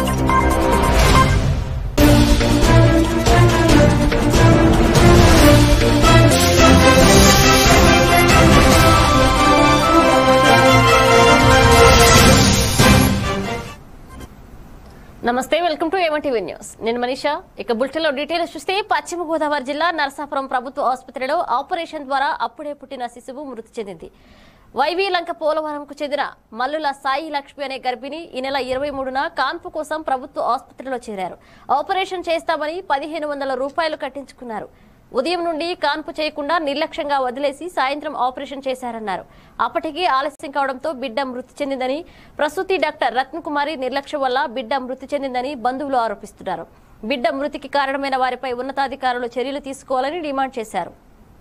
నమస్తే welcome to ఏమంటీవీ news నేను మనీషా ఇక బులెటిన్ లో డీటెయిల్స్ చూస్తే పశ్చిమ గోదావరి జిల్లా నరసాపురం ప్రభుత్వ ఆసుపత్రిలో ఆపరేషన్ ద్వారా అప్పుడే పుట్టిన శిశువు మృతి చెందింది వైవి లంక పోలవరంకు చెందిన మల్లుల సాయి లక్ష్మి అనే గర్భిణి ఈ నెల ఇరవై మూడున కాన్పు కోసం ప్రభుత్వ ఆసుపత్రిలో చేరారు ఆపరేషన్ చేస్తామని పదిహేను వందల రూపాయలు కట్టించుకున్నారు ఉదయం నుండి కాన్పు చేయకుండా నిర్లక్ష్యంగా వదిలేసి సాయంత్రం ఆపరేషన్ చేశారన్నారు అప్పటికి ఆలస్యం కావడంతో బిడ్డ మృతి చెందిందని ప్రసూతి డాక్టర్ రత్నకుమారి నిర్లక్ష్యం వల్ల బిడ్డ మృతి చెందిందని బంధువులు ఆరోపిస్తున్నారు బిడ్డ మృతికి కారణమైన వారిపై ఉన్నతాధికారులు చర్యలు తీసుకోవాలని డిమాండ్ చేశారు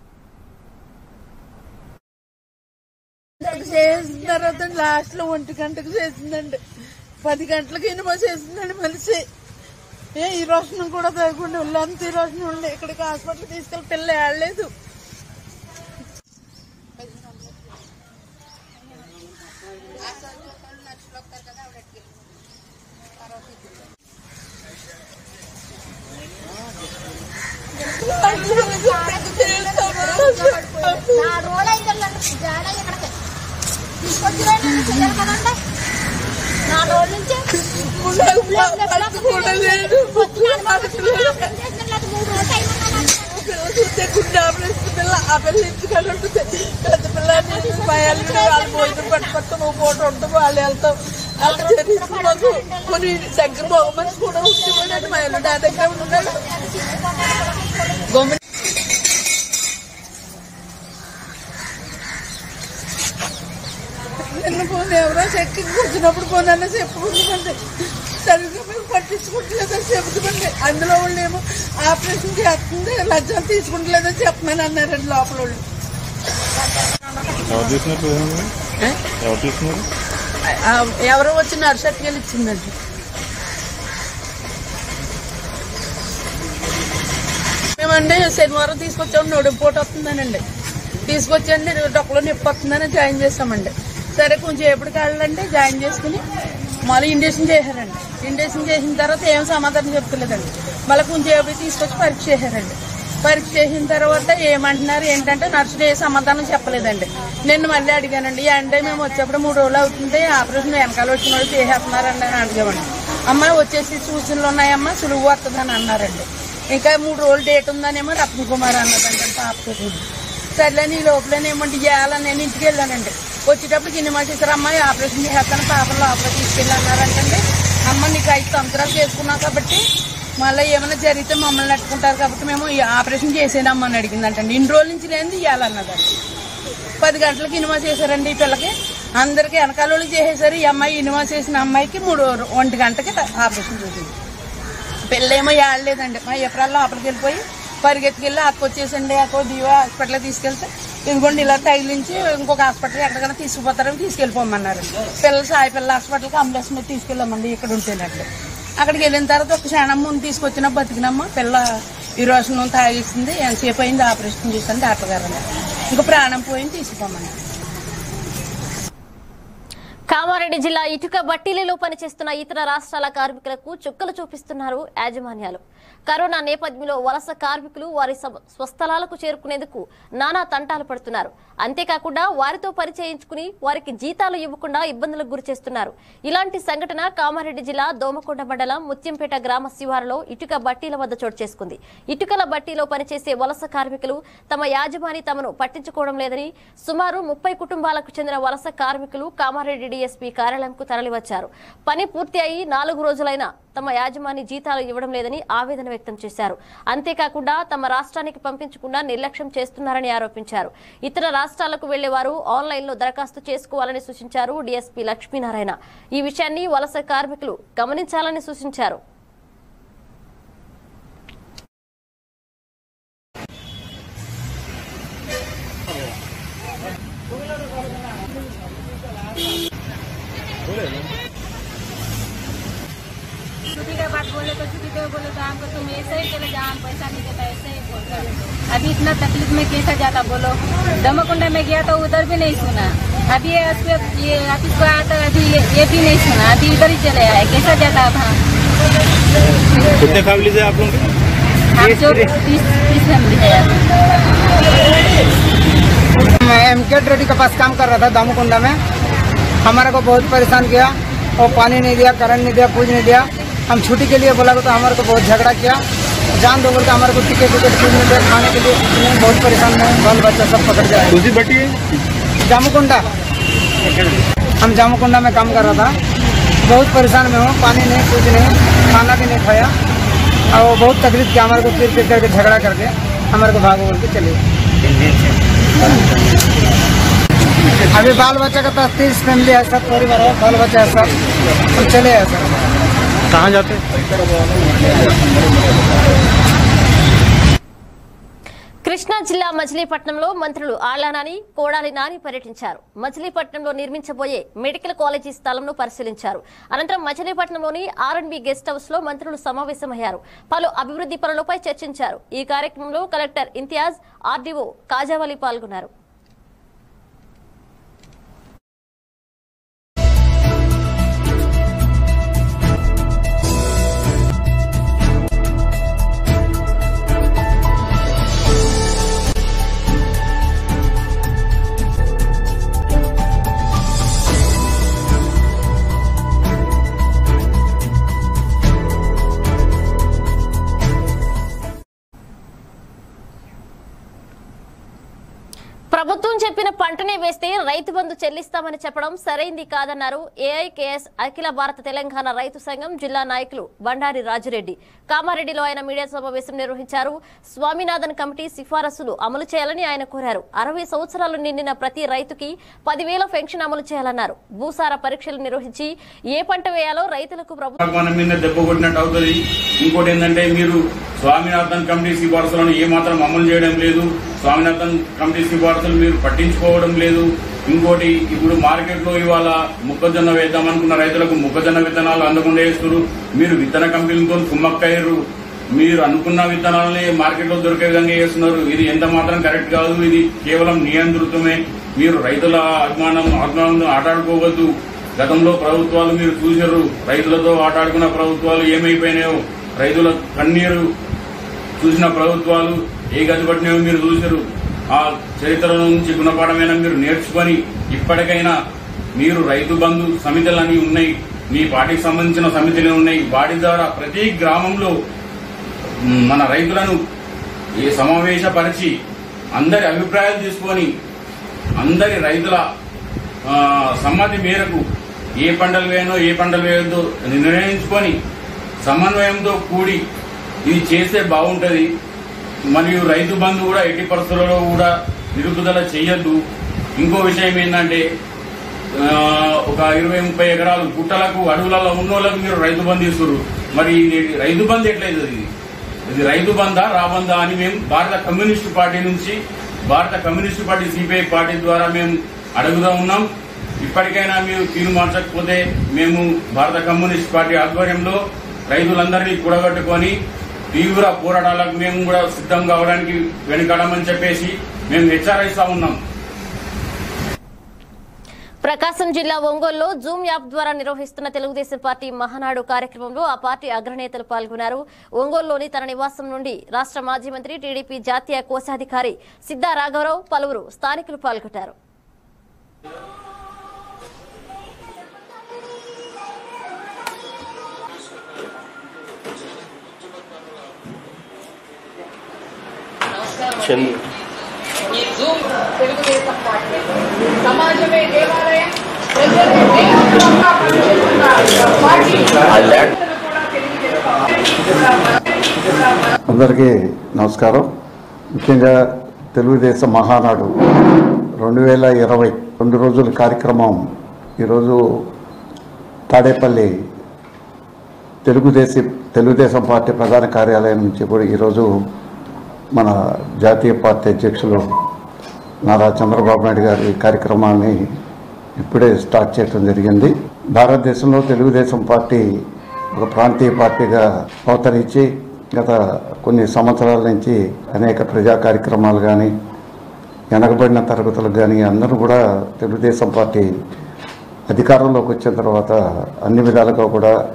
చేసిన తర్వాత లాస్ట్ లో ఒంటి గంటకు చేసిందండి పది గంటలకు ఇనుమో చేసిందండి మనిషి ఏ ఈ రోషనం కూడా తగ్గకుండా ఒళ్ళంతా ఈ రోషనం ఉండే ఇక్కడికి హాస్పిటల్ తీసుకెళ్ళి పిల్ల ఏడలేదు నా రోల్ అయిందండి జాడ ఇక్కడికి తీసుకొచ్చిరండి చెయ్యాలి కదండి నా రోల్ నుంచి కూడా లేదు చేసినట్టు మూడు రోజులు అయిందన్నా చూస్తే గుడ్డ ఆపరేషన్ పిల్ల ఆ పిల్ల ఇంటికాడ ఉంటుంది పెద్ద పిల్ల భయాలు వాళ్ళు భోజనం పట్టుకొస్తాం నువ్వు పూట ఉంటాం వాళ్ళు వెళ్తాం అలా చర్యలు మాకు కొన్ని దగ్గర బహుమతి కూడా వచ్చిపోయినట్టు మా ఇల్లు నా దగ్గర ఉన్నాడు గమ్మున నిన్న పోనీ ఎవరో చెక్కింగ్ వచ్చినప్పుడు పోనన్నా చెప్పుకుంటుందండి సరిగ్గా మేము పట్టించుకుంటలేదని చెబుతుందండి అందులో వాళ్ళు ఏమో ఆపరేషన్ చేస్తుంది లజ్జలు తీసుకుంటలేదని చెప్పమని అన్నారండి లోపల వాళ్ళు ఎవరు తీసినారు చూడండి ఎవరు తీసినారు ఎవరో వచ్చి నర్సట్కెళ్ళి ఇచ్చిందండి మేమండి శనివారం తీసుకొచ్చాము నొడి పూట వస్తుందనండి తీసుకొచ్చండి డొక్కలో నొప్పి వస్తుందని జాయిన్ చేస్తామండి సరే కొంచెం ఎప్పటికి వెళ్ళండి జాయిన్ చేసుకుని మళ్ళీ ఇండక్షన్ చేశారండి ఇండక్షన్ చేసిన తర్వాత ఏం సమాధానం చెప్తలేదండి మళ్ళీ కొంచెం ఎప్పుడు తీసుకొచ్చి పరీక్ష చేశారండి పరీక్ష చేసిన తర్వాత ఏమంటున్నారు ఏంటంటే నర్సుడు ఏ సమాధానం చెప్పలేదండి నిన్న మళ్ళీ అడిగానండి అంటే మేము వచ్చేప్పుడు మూడు రోజులు అవుతుంది ఆపరేషన్ వెనకాల వచ్చిన వాళ్ళు చేసేస్తున్నారండి అని అడిగామండి అమ్మాయి వచ్చేసి సూచనలు ఉన్నాయమ్మా సులువు వస్తుందని అన్నారండి ఇంకా మూడు రోజులు డేట్ ఉందనేమో రత్న కుమార్ అన్నదండి పాపతో సర్లే నీ లోపలనేమంటే ఇవ్వాలని నేను ఇంటికి వెళ్ళానండి వచ్చేటప్పుడు కింద చేశారు అమ్మాయి ఆపరేషన్ చేస్తాను పాపను లోపల తీసుకెళ్ళి అన్నారంటండి అమ్మ నీకు ఐదు సంవత్సరాలు చేసుకున్నావు కాబట్టి మళ్ళీ ఏమైనా జరిగితే మమ్మల్ని నట్టుకుంటారు కాబట్టి మేము ఈ ఆపరేషన్ చేసేనమ్మా అని అడిగిందంటండి ఇన్ని రోజుల నుంచి లేనిది ఇవ్వాలన్నదండి పది గంటలకు ఇనుమా చేశారండి ఈ పిల్లకి అందరికి వెనకాల వాళ్ళు చేసేసారు ఈ అమ్మాయి ఇనుమా చేసిన అమ్మాయికి మూడు ఒంటి గంటకి ఆపరేషన్ చేసింది పిల్లేమో ఏడలేదండి మా ఎప్పుడల్లా లోపలికి వెళ్ళిపోయి పరిగెత్తుకెళ్ళి అక్క వచ్చేసండి అక్క దీవా హాస్పిటల్ తీసుకెళ్తే ఇదిగోండి ఇలా తగిలించి ఇంకొక హాస్పిటల్ ఎక్కడికైనా తీసుకుపోతారని తీసుకెళ్ళిపోమన్నారు పిల్లలు సాయి పిల్లల హాస్పిటల్కి అంబులెన్స్ మీద తీసుకెళ్ళామండి ఇక్కడ ఉంటేనండి అక్కడికి వెళ్ళిన తర్వాత ఒక క్షణం ముందు తీసుకొచ్చిన బతికినమ్మ పిల్ల ఈ రోజు నూనె తాగేసింది ఎంతసేపు అయింది ఆపరేషన్ చేశాను డాక్టర్ గారు అన్నారు. ఇంకా ప్రాణం పోయింది తీసుకుపోమన్నారు కామారెడ్డి జిల్లా ఇటుక బట్టీలలో పనిచేస్తున్న ఇతర రాష్ట్రాల కార్మికులకు చుక్కలు చూపిస్తున్నారు యాజమాన్యాలు కరోనా నేపథ్యంలో వలస కార్మికులు వారి సమ- స్వస్థలాలకు చేరుకునేందుకు నానా తంటాలు పడుతున్నారు అంతేకాకుండా వారితో పరిచయించుకుని వారికి జీతాలు ఇవ్వకుండా ఇబ్బందులకు గురి చేస్తున్నారు ఇలాంటి సంఘటన కామారెడ్డి జిల్లా దోమకొండ మండలం ముత్యంపేట గ్రామ శివారులో ఇటుక బట్టీల వద్ద చోటు చేసుకుంది ఇటుకల బట్టీలో పనిచేసే వలస కార్మికులు తమ యాజమాని తమను పట్టించుకోవడం లేదని సుమారు ముప్పై కుటుంబాలకు చెందిన వలస కార్మికులు కామారెడ్డి డీఎస్పీ కార్యాలయంకు తరలివచ్చారు పని పూర్తి అయి నాలుగు రోజులైనా తమ యాజమాని జీతాలు ఇవ్వడం లేదని ఆవేదన వ్యక్తం చేశారు అంతేకాకుండా తమ రాష్ట్రానికి పంపించకుండా నిర్లక్ష్యం చేస్తున్నారని ఆరోపించారు ఇతర రాష్ట్రాలకు వెళ్లేవారు ఆన్లైన్ లో దరఖాస్తు చేసుకోవాలని సూచించారు డీఎస్పీ లక్ష్మీనారాయణ ఈ విషయాన్ని వలస కార్మికులు గమనించాలని సూచించారు छुट्टी के बाद बोले तो छुट्टी दो बोले तो हमको तुम ऐसे ही चले जाओ हम पैसा नहीं देता ऐसे ही बोलते हैं। अभी इतना तकलीफ में कैसा जाता बोलो दमकुंडा में गया तो उधर भी नहीं सुना अभी ये ऑफिस ये ऑफिस को आया तो अभी ये, ये भी नहीं सुना अभी इधर ही चले आए कैसा जाता अब हम कितने फैमिली है आप लोग के? हम जो तीस तीस फैमिली है मैं एम के रेड्डी के पास काम कर रहा था दामोकुंडा में हमारे को बहुत परेशान किया और पानी नहीं दिया करंट नहीं दिया कुछ नहीं दिया हम छुट्टी के लिए बोला तो हमारे को बहुत झगड़ा किया जान दो बोल के हमारे को टिकट टिकट कुछ नहीं दिया खाने के लिए कुछ नहीं बहुत परेशान है बाल बच्चा सब पकड़ जाए दूसरी बटी है जामुकुंडा हम जामुकुंडा में काम कर रहा था बहुत परेशान में हूँ पानी नहीं कुछ नहीं खाना भी नहीं खाया और वो बहुत तकलीफ किया हमारे को फिर फिर करके झगड़ा करके हमारे को भागो बोल के चले गए। अभी बाल बच्चा का तो तीस फैमिली है सब परिवार है बाल बच्चा है सब हम चले हैं सर कहाँ जाते हैं కృష్ణా జిల్లా మచిలీపట్నంలో మంత్రులు ఆళ్ల నాని కోడాలి నాని పర్యటించారు మచిలీపట్నంలో నిర్మించబోయే మెడికల్ కాలేజీ స్థలంను పరిశీలించారు అనంతరం మచిలీపట్నంలోని ఆర్ఎన్బి గెస్ట్ హౌస్ లో మంత్రులు సమావేశమయ్యారు పలు అభివృద్ధి పనులపై చర్చించారు ఈ కార్యక్రమంలో కలెక్టర్ ఇంతియాజ్ ఆర్డీఓ కాజావలి పాల్గొన్నారు ప్రభుత్వం చెప్పిన పంటనే వేస్తే రైతు బంధు చెల్లిస్తామని చెప్పడం సరైంది కాదన్నారు ఏఐకేఎస్ అఖిల భారత తెలంగాణ రైతు సంఘం జిల్లా నాయకులు బండారి రాజిరెడ్డి కామారెడ్డిలో ఆయన మీడియా సమావేశం నిర్వహించారు స్వామినాథన్ కమిటీ సిఫారసులు అమలు చేయాలని ఆయన కోరారు అరవై సంవత్సరాలు నిండిన ప్రతి రైతుకి పదివేల పెన్షన్ అమలు చేయాలన్నారు భూసార పరీక్షలు నిర్వహించి ఏ పంట వేయాలో రైతులకు ప్రభుత్వం మన మీద దెబ్బ కొట్టినట్టు అవుతుంది ఇంకోటి ఏంటంటే మీరు స్వామినాథన్ కమిటీ సిఫార్సులను ఏమాత్రం అమలు చేయడం లేదు స్వామినాథన్ కమిటీ సిఫార్సులు మీరు పట్టించుకోవడం లేదు ఇంకోటి ఇప్పుడు మార్కెట్ లో ఇవాళ మొక్కజొన్న వేద్దాం అనుకున్న రైతులకు మొక్కజొన్న విత్తనాలు అందకుండా వేస్తున్నారు మీరు విత్తన కంపెనీలతో కుమ్మక్కయ్యారు మీరు అనుకున్న విత్తనాలని మార్కెట్ లో దొరికే విధంగా చేస్తున్నారు ఇది ఎంత మాత్రం కరెక్ట్ కాదు ఇది కేవలం నియంత్రితమే మీరు రైతుల అభిమానం అభిమానం ఆటాడుకోవద్దు గతంలో ప్రభుత్వాలు మీరు చూశారు రైతులతో ఆటాడుకున్న ప్రభుత్వాలు ఏమైపోయినాయో రైతుల కన్నీరు చూసిన ప్రభుత్వాలు ఏ గతి పట్టినాయో మీరు చూశారు ఆ చరిత్ర నుంచి గుణపాఠమైనా మీరు నేర్చుకొని ఇప్పటికైనా మీరు రైతు బంధు సమితులని ఉన్నాయి మీ పార్టీకి సంబంధించిన సమితులు ఉన్నాయి వాటి ద్వారా ప్రతి గ్రామంలో మ్, మన రైతులను ఈ సమావేశపరిచి అందరి అభిప్రాయాలు తీసుకొని అందరి రైతుల ఆ, సమ్మతి మేరకు ఏ పంటలు వేయనో ఏ పంటలు వేయొద్దో నిర్ణయించుకొని సమన్వయంతో కూడి ఇది చేస్తే బాగుంటది మరియు రైతు బంధు కూడా ఎట్టి పరిస్థితులలో కూడా నిలుపుదల చేయొద్దు ఇంకో విషయం ఏంటంటే ఆ, ఒక ఇరవై ముప్పై ఎకరాలు గుట్టలకు అడవులలో ఉన్నోళ్ళకు మీరు రైతు బంధు ఇస్తారు మరి ఇది రైతు బంధు ఎట్లయితుంది ఇది ఇది రైతు బందా రాబందా అని మేము భారత కమ్యూనిస్ట్ పార్టీ నుంచి భారత కమ్యూనిస్ట్ పార్టీ సిపిఐ పార్టీ ద్వారా మేము అడుగుతూ ఉన్నాం ఇప్పటికైనా మీరు తీరు మార్చకపోతే మేము భారత కమ్యూనిస్ట్ పార్టీ ఆధ్వర్యంలో రైతులందరినీ కూడగట్టుకొని తీవ్ర పోరాటాలకు మేము కూడా సిద్ధం కావడానికి వెనుకడమని చెప్పేసి మేము హెచ్చరిస్తా ఉన్నాం ప్రకాశం జిల్లా ఒంగోలులో జూమ్ యాప్ ద్వారా నిర్వహిస్తున్న తెలుగుదేశం పార్టీ మహానాడు కార్యక్రమంలో ఆ పార్టీ అగ్రనేతలు పాల్గొన్నారు ఒంగోలులోని తన నివాసం నుండి రాష్ట్ర మాజీ మంత్రి టీడీపీ జాతీయ కోశాధికారి సిద్ధా రాఘవరావు పలువురు స్థానికులు పాల్గొన్నారు చందు ఈ జూమ్ తెలుగుదేశం పార్టీ సమాజమే దేవాలయం ప్రజలే దేవుళ్ళగా పనిచేస్తున్న పార్టీ కూడా తెలియజేస్తాం అందరికీ నమస్కారం ముఖ్యంగా తెలుగుదేశం మహానాడు రెండు వేల ఇరవై రెండు రోజుల కార్యక్రమం ఈరోజు తాడేపల్లి తెలుగుదేశం తెలుగుదేశం పార్టీ ప్రధాన కార్యాలయం నుంచి కూడా ఈరోజు మన జాతీయ పార్టీ అధ్యక్షులు నారా చంద్రబాబు నాయుడు గారి ఈ కార్యక్రమాన్ని ఇప్పుడే స్టార్ట్ చేయడం జరిగింది భారతదేశంలో తెలుగుదేశం పార్టీ ఒక ప్రాంతీయ పార్టీగా అవతరించి గత కొన్ని సంవత్సరాల నుంచి అనేక ప్రజా కార్యక్రమాలు కానీ వెనకబడిన తరగతులకు కానీ అందరూ కూడా తెలుగుదేశం పార్టీ అధికారంలోకి వచ్చిన తర్వాత అన్ని విధాలుగా కూడా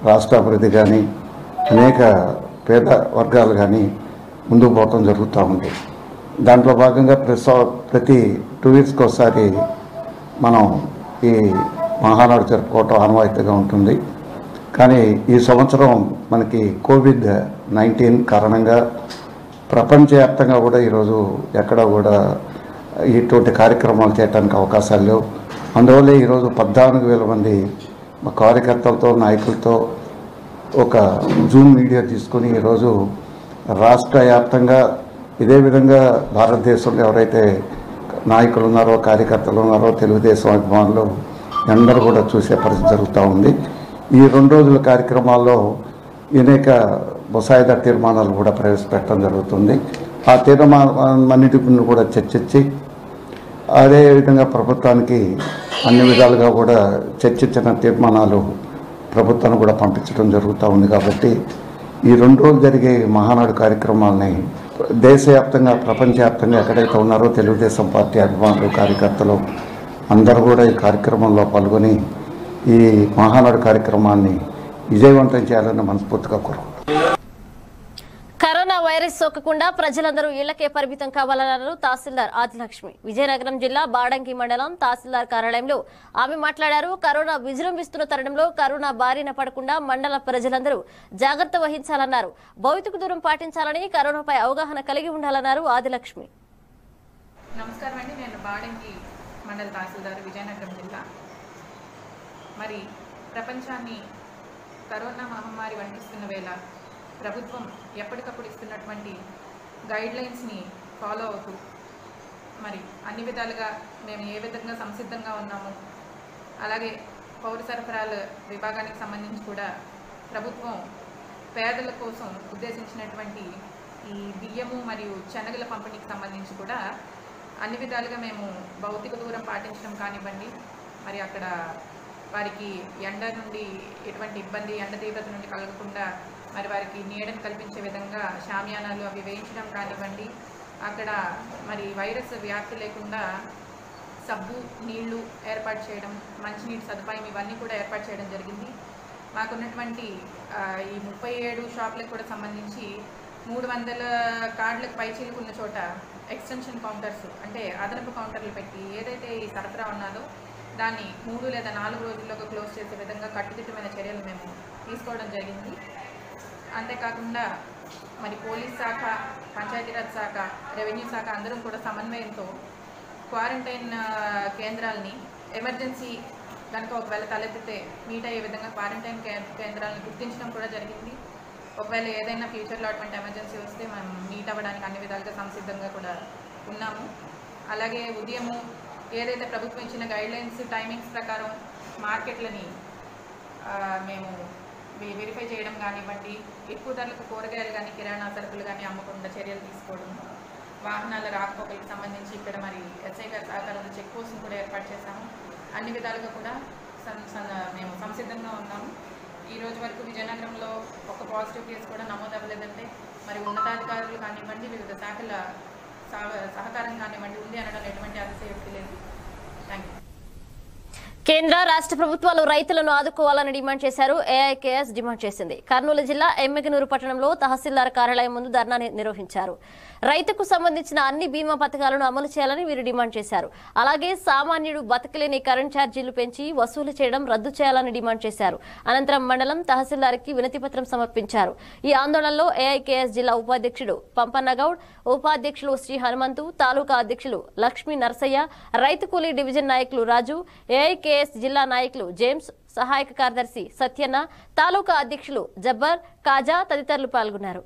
రాష్ట్ర అభివృద్ధి కానీ అనేక పేద వర్గాలు కానీ ముందుకు పోవటం జరుగుతూ ఉంది దాంట్లో భాగంగా ప్రతి ప్రతి టూ ఇయర్స్కి ఒకసారి మనం ఈ మహానాడు జరుపుకోవటం ఆనవాయితీగా ఉంటుంది కానీ ఈ సంవత్సరం మనకి కోవిడ్ నైన్టీన్ కారణంగా ప్రపంచవ్యాప్తంగా కూడా ఈరోజు ఎక్కడ కూడా ఇటువంటి కార్యక్రమాలు చేయడానికి అవకాశాలు లేవు అందువల్ల ఈరోజు పద్నాలుగు వేల మంది మా కార్యకర్తలతో నాయకులతో ఒక జూమ్ మీడియా తీసుకొని ఈరోజు రాష్ట్ర వ్యాప్తంగా ఇదే విధంగా భారతదేశంలో ఎవరైతే నాయకులు ఉన్నారో కార్యకర్తలు ఉన్నారో తెలుగుదేశం అభిమానులు అందరూ కూడా చూసే పరిస్థితి జరుగుతూ ఉంది ఈ రెండు రోజుల కార్యక్రమాల్లో అనేక ముసాయిదా తీర్మానాలు కూడా ప్రవేశపెట్టడం జరుగుతుంది ఆ తీర్మానాలన్నిటిని కూడా చర్చించి అదేవిధంగా ప్రభుత్వానికి అన్ని విధాలుగా కూడా చర్చించిన తీర్మానాలు ప్రభుత్వాన్ని కూడా పంపించడం జరుగుతూ ఉంది కాబట్టి ఈ రెండు రోజులు జరిగే ఈ మహానాడు కార్యక్రమాల్ని దేశవ్యాప్తంగా ప్రపంచవ్యాప్తంగా ఎక్కడైతే ఉన్నారో తెలుగుదేశం పార్టీ అభిమానులు కార్యకర్తలు అందరూ కూడా ఈ కార్యక్రమంలో పాల్గొని ఈ మహానాడు కార్యక్రమాన్ని విజయవంతం చేయాలని మనస్ఫూర్తిగా కోరుకుంటున్నాను కరోనా వైరస్ సోకకుండా ప్రజలందరూ ఇళ్లకే పరిమితం కావాలన్నారు తహసీల్దార్ ఆదిలక్ష్మి విజయనగరం జిల్లా బాడంకి మండలం తహసీల్దార్ కార్యాలయంలో ఆమె మాట్లాడారు కరోనా విజృంభిస్తున్న తరుణంలో కరోనా బారిన పడకుండా మండల ప్రజలందరూ జాగ్రత్త వహించాలన్నారు భౌతిక దూరం పాటించాలని కరోనాపై అవగాహన కలిగి ఉండాలన్నారు ఆదిలక్ష్మి నమస్కారం అండి నేను బాడంకి మండల తహసీల్దార్ విజయనగరం జిల్లా మరి ప్రపంచాన్ని కరోనా మహమ్మారి వణికిస్తున్న వేళ ప్రభుత్వం ఎప్పటికప్పుడు ఇస్తున్నటువంటి గైడ్ లైన్స్ని ఫాలో అవుతూ మరి అన్ని విధాలుగా మేము ఏ విధంగా సంసిద్ధంగా ఉన్నాము అలాగే పౌర సరఫరాల విభాగానికి సంబంధించి కూడా ప్రభుత్వం పేదల కోసం ఉద్దేశించినటువంటి ఈ బియ్యము మరియు శనగల పంపిణీకి సంబంధించి కూడా అన్ని విధాలుగా మేము భౌతిక దూరం పాటించడం కానివ్వండి మరి అక్కడ వారికి ఎండ నుండి ఎటువంటి ఇబ్బంది ఎండ తీవ్రత నుండి కలగకుండా మరి వారికి నీడను కల్పించే విధంగా షామియానాలు అవి వేయించడం కానివ్వండి అక్కడ మరి వైరస్ వ్యాప్తి లేకుండా సబ్బు నీళ్లు ఏర్పాటు చేయడం మంచినీటి సదుపాయం ఇవన్నీ కూడా ఏర్పాటు చేయడం జరిగింది మాకున్నటువంటి ఆ, ఈ ముప్పై ఏడు షాపులకు కూడా సంబంధించి మూడు వందల కార్డులకు పైచీలకు ఉన్న చోట ఎక్స్టెన్షన్ కౌంటర్స్ అంటే అదనపు కౌంటర్లు పెట్టి ఏదైతే ఈ సరఫరా ఉన్నదో దాన్ని మూడు లేదా నాలుగు రోజుల్లోగా క్లోజ్ చేసే విధంగా కట్టుదిట్టమైన చర్యలు మేము తీసుకోవడం జరిగింది అంతేకాకుండా మరి పోలీస్ శాఖ పంచాయతీరాజ్ శాఖ రెవెన్యూ శాఖ అందరం కూడా సమన్వయంతో క్వారంటైన్ ఆ, కేంద్రాలని ఎమర్జెన్సీ కనుక ఒకవేళ తలెత్తితే మీట్ అయ్యే విధంగా క్వారంటైన్ కే- కేంద్రాలను గుర్తించడం కూడా జరిగింది ఒకవేళ ఏదైనా ఫ్యూచర్లో అటువంటి ఎమర్జెన్సీ వస్తే మనం మీట్ అవ్వడానికి అన్ని విధాలుగా సంసిద్ధంగా కూడా ఉన్నాము అలాగే ఉదయము ఏదైతే ప్రభుత్వం ఇచ్చిన గైడ్లైన్స్ టైమింగ్స్ ప్రకారం మార్కెట్లని ఆ, మేము వె- వెరిఫై చేయడం కానివ్వండి ఎక్కువ ధరలకు కూరగాయలు కానీ కిరాణా సరుకులు కానీ అమ్మకుండా చర్యలు తీసుకోవడం వాహనాల రాకపోకలకు సంబంధించి ఇక్కడ మరి ఎస్ఐ గారి సహకారంలో చెక్ పోస్ట్ని కూడా ఏర్పాటు చేశాము అన్ని విధాలుగా కూడా సం- సం- మేము సంసిద్ధంగా ఉన్నాము ఈ రోజు వరకు విజయనగరంలో ఒక పాజిటివ్ కేసు కూడా నమోదు అవ్వలేదంటే మరి ఉన్నతాధికారులు కానివ్వండి వివిధ శాఖల సహ- సహకారం కానివ్వండి ఉంది అనడం ఎటువంటి అతిశయోక్తి లేదు థ్యాంక్ యూ కేంద్ర రాష్ట్ర ప్రభుత్వాలు రైతులను ఆదుకోవాలని డిమాండ్ చేశారు ఏఐకేఎస్ డిమాండ్ చేసింది కర్నూలు జిల్లా ఎమ్మెగనూరు పట్టణంలో తహసీల్దార్ కార్యాలయం ముందు ధర్నా ని- నిర్వహించారు రైతుకు సంబంధించిన అన్ని బీమా పథకాలను అమలు చేయాలని వీరు డిమాండ్ చేశారు అలాగే సామాన్యుడు బతకలేని కరెంట్ ఛార్జీలు పెంచి వసూలు చేయడం రద్దు చేయాలని డిమాండ్ చేశారు అనంతరం మండలం తహసీల్దార్కి వినతి పత్రం సమర్పించారు ఈ ఆందోళనలో ఏఐకేఎస్ జిల్లా ఉపాధ్యక్షుడు పంపన్న గౌడ్ ఉపాధ్యక్షులు శ్రీ హనుమంతు తాలూకా అధ్యక్షులు లక్ష్మీ నరసయ్య రైతు కూలీ డివిజన్ నాయకులు రాజు ఏఐకేఎస్ జిల్లా నాయకులు జేమ్స్ సహాయక కార్యదర్శి సత్యన్న తాలూకా అధ్యక్షులు జబ్బర్ కాజా తదితరులు పాల్గొన్నారు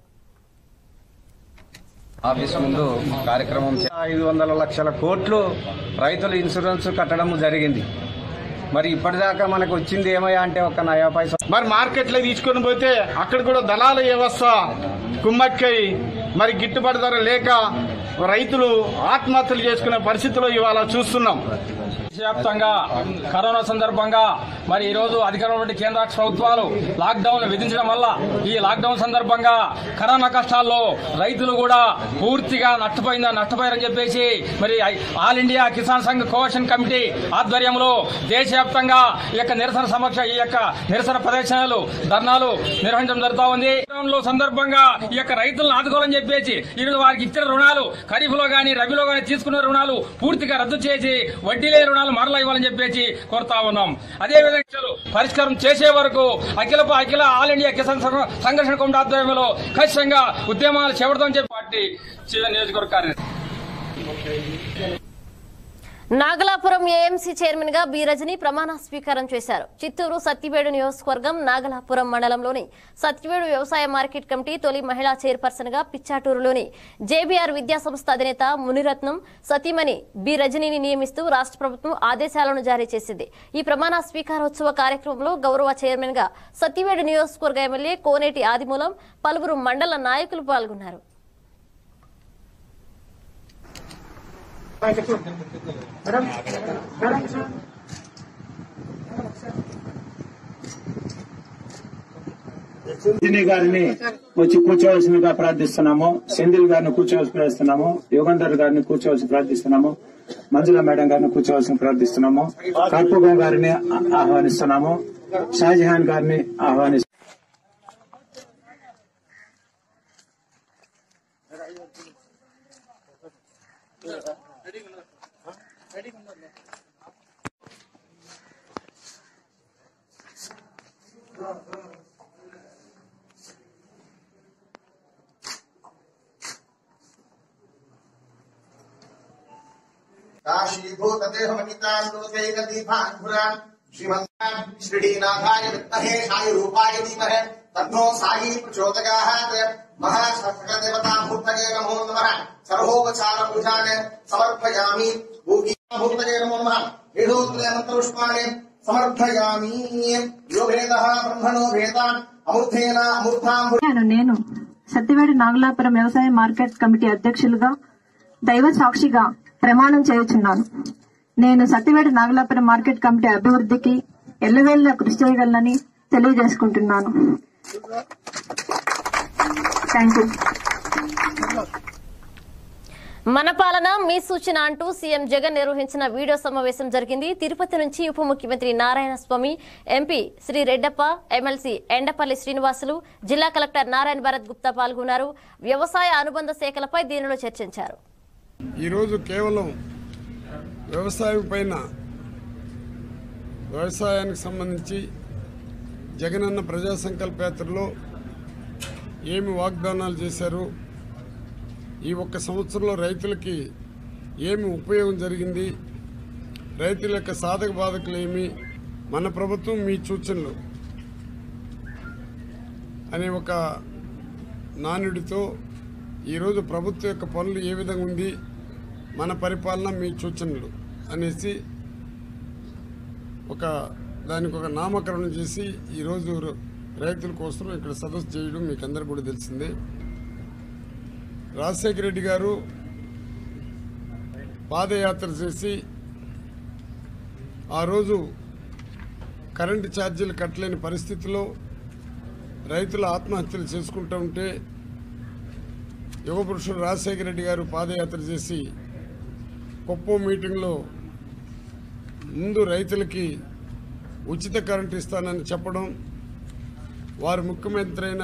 ఆఫీస్ ముందు కార్యక్రమం చే- ఐదు వందల లక్షల కోట్లు రైతుల ఇన్సూరెన్స్ కట్టడం జరిగింది మరి ఇప్పటిదాకా మనకు వచ్చింది ఏమయ్యా అంటే ఒక నయా పైసా మరి మార్కెట్లో తీసుకొని పోతే అక్కడ కూడా దళాల వ్యవస్థ కుమ్మక్కై మరి గిట్టుబాటు ధర లేక రైతులు ఆత్మహత్యలు చేసుకునే పరిస్థితిలో ఇవాళ చూస్తున్నాం దేశవ్యాప్తంగా కరోనా సందర్భంగా మరి ఈ రోజు అధికారంలో కేంద్ర రాష్ట్ర ప్రభుత్వాలు లాక్డౌన్ విధించడం వల్ల ఈ లాక్డౌన్ సందర్భంగా కరోనా కష్టాల్లో రైతులు కూడా పూర్తిగా నష్టపోయిందా నష్టపోయారని చెప్పేసి మరి all India Kisan Sangh co-option committee ఆధ్వర్యంలో దేశవ్యాప్తంగా ఈ యొక్క నిరసన సమక్ష ఈ యొక్క నిరసన ప్రదర్శనలు ధర్నాలు నిర్వహించడం జరుగుతా ఉంది లాక్డౌన్ లో సందర్భంగా ఈ యొక్క రైతులను ఆదుకోవాలని చెప్పేసి ఈ రోజు వారికి ఇచ్చిన రుణాలు ఖరీఫ్ లో గానీ రబీలో గానీ తీసుకున్న రుణాలు పూర్తిగా రద్దు చేసి వడ్డీ లేని రుణాలు మరలా ఇవ్వాలని చెప్పేసి కోరుతా ఉన్నాం అదే విధంగా పరిష్కారం చేసే వరకు అఖిల అఖిల ఆల్ ఇండియా కిసాన్ సంఘ- సంఘర్షణ కమిటీ ఆధ్వర్యంలో ఖచ్చితంగా ఉద్యమాలు చేపడతామని చెప్పి పార్టీ చీఫ్ నియోజకవర్గ కార్యదర్శి నాగలాపురం ఏఎంసీ చైర్మన్ గా బి రజని ప్రమాణ స్వీకారం చేశారు చిత్తూరు సత్యవేడు నియోజకవర్గం నాగలాపురం మండలంలోని సత్యవేడు వ్యవసాయ మార్కెట్ కమిటీ తొలి మహిళా చైర్పర్సన్ గా పిచ్చాటూరులోని జేబీఆర్ విద్యా సంస్థ అధినేత మునిరత్నం సతీమణి బి రజనీని నియమిస్తూ రాష్ట్ర ప్రభుత్వం ఆదేశాలను జారీ చేసింది ఈ ప్రమాణ స్వీకారోత్సవ కార్యక్రమంలో గౌరవ చైర్మన్ గా సత్యవేడు నియోజకవర్గ ఎమ్మెల్యే కోనేటి ఆదిమూలం పలువురు మండల నాయకులు పాల్గొన్నారు సింధిని గారిని వచ్చి కూర్చోవలసిందిగా ప్రార్థిస్తున్నాము సెంధిల్ గారిని కూర్చోవలసి ప్రార్థిస్తున్నాము యుగంధర్ గారిని కూర్చోవలసి ప్రార్థిస్తున్నాము మంజుల మేడం గారిని కూర్చోవలసి ప్రార్థిస్తున్నాము కర్పూగం గారిని ఆ- ఆహ్వానిస్తున్నాము షాజహాన్ గారిని ఆహ్వానిస్తున్నాము काशीभूतदेहमनितान् श्रीमन्तान् श्रीनाथाय विद्महे साई रूपाय धीमहि तन्नो साई प्रचोदयात् महासकलदेवताभूतये नमो नमः सर्वोपचारपूजान् समर्पयामि भूगीभूतये नमो नमः हेडोत्रयमन्त्रपुष्पाणि समर्पयामि यो भेदः ब्रह्मणो भेदान् अमृतेन अमृताम् నేను నేను సత్యవేడి నాగలాపురం వ్యవసాయ మార్కెట్ కమిటీ అధ్యక్షులుగా దైవ సాక్షిగా ప్రమాణం చేయుచున్నాను నేను సత్యవేడి నాగలాపురం మార్కెట్ కమిటీ అభివృద్ధికి ఎల్లవేళ్ళ కృషి చేయగలనని తెలియజేసుకుంటున్నాను థ్యాంక్ యూ మన పాలన మీ సూచన అంటూ సీఎం జగన్ నిర్వహించిన వీడియో సమావేశం జరిగింది తిరుపతి నుంచి ఉప ముఖ్యమంత్రి నారాయణ స్వామి ఎంపీ శ్రీ రెడ్డప్ప ఎమ్మెల్సీ ఎండపల్లి శ్రీనివాసులు జిల్లా కలెక్టర్ నారాయణ భరత్ గుప్తా పాల్గొన్నారు వ్యవసాయ అనుబంధ శాఖలపై దీనిలో చర్చించారు ఈరోజు కేవలం వ్యవసాయం పైన వ్యవసాయానికి సంబంధించి జగనన్న ప్రజా సంకల్ప యాత్రలో ఏమి వాగ్దానాలు చేశారు ఈ ఒక్క సంవత్సరంలో రైతులకి ఏమి ఉపయోగం జరిగింది రైతుల యొక్క సాధక బాధకులు ఏమి మన ప్రభుత్వం మీ సూచనలు అనే ఒక నానుడితో ఈరోజు ప్రభుత్వం యొక్క పనులు ఏ విధంగా ఉంది మన పరిపాలన మీ సూచనలు అనేసి ఒక దానికి ఒక నామకరణం చేసి ఈరోజు ర- రైతుల కోసం ఇక్కడ సదస్సు చేయడం మీకు అందరు కూడా తెలిసిందే రాజశేఖర రెడ్డి గారు పాదయాత్ర చేసి ఆ రోజు కరెంటు ఛార్జీలు కట్టలేని పరిస్థితిలో రైతులు ఆత్మహత్యలు చేసుకుంటూ ఉంటే యువ పురుషుడు రాజశేఖర రెడ్డి గారు పాదయాత్ర చేసి కుప్పం మీటింగ్లో ముందు రైతులకి ఉచిత కరెంటు ఇస్తానని చెప్పడం వారు ముఖ్యమంత్రి అయిన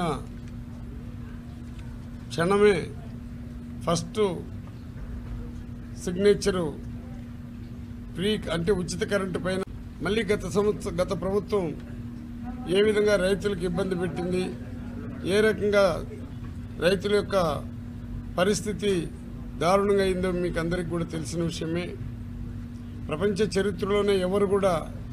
క్షణమే ఫస్ట్ సిగ్నేచరు ఫ్రీ అంటే ఉచిత కరెంటు పైన మళ్ళీ గత సంవత్సరం గత ప్రభుత్వం ఏ విధంగా రైతులకు ఇబ్బంది పెట్టింది ఏ రకంగా రైతుల యొక్క పరిస్థితి దారుణంగా అయిందో మీకు అందరికీ కూడా తెలిసిన విషయమే ప్రపంచ చరిత్రలోనే ఎవరు కూడా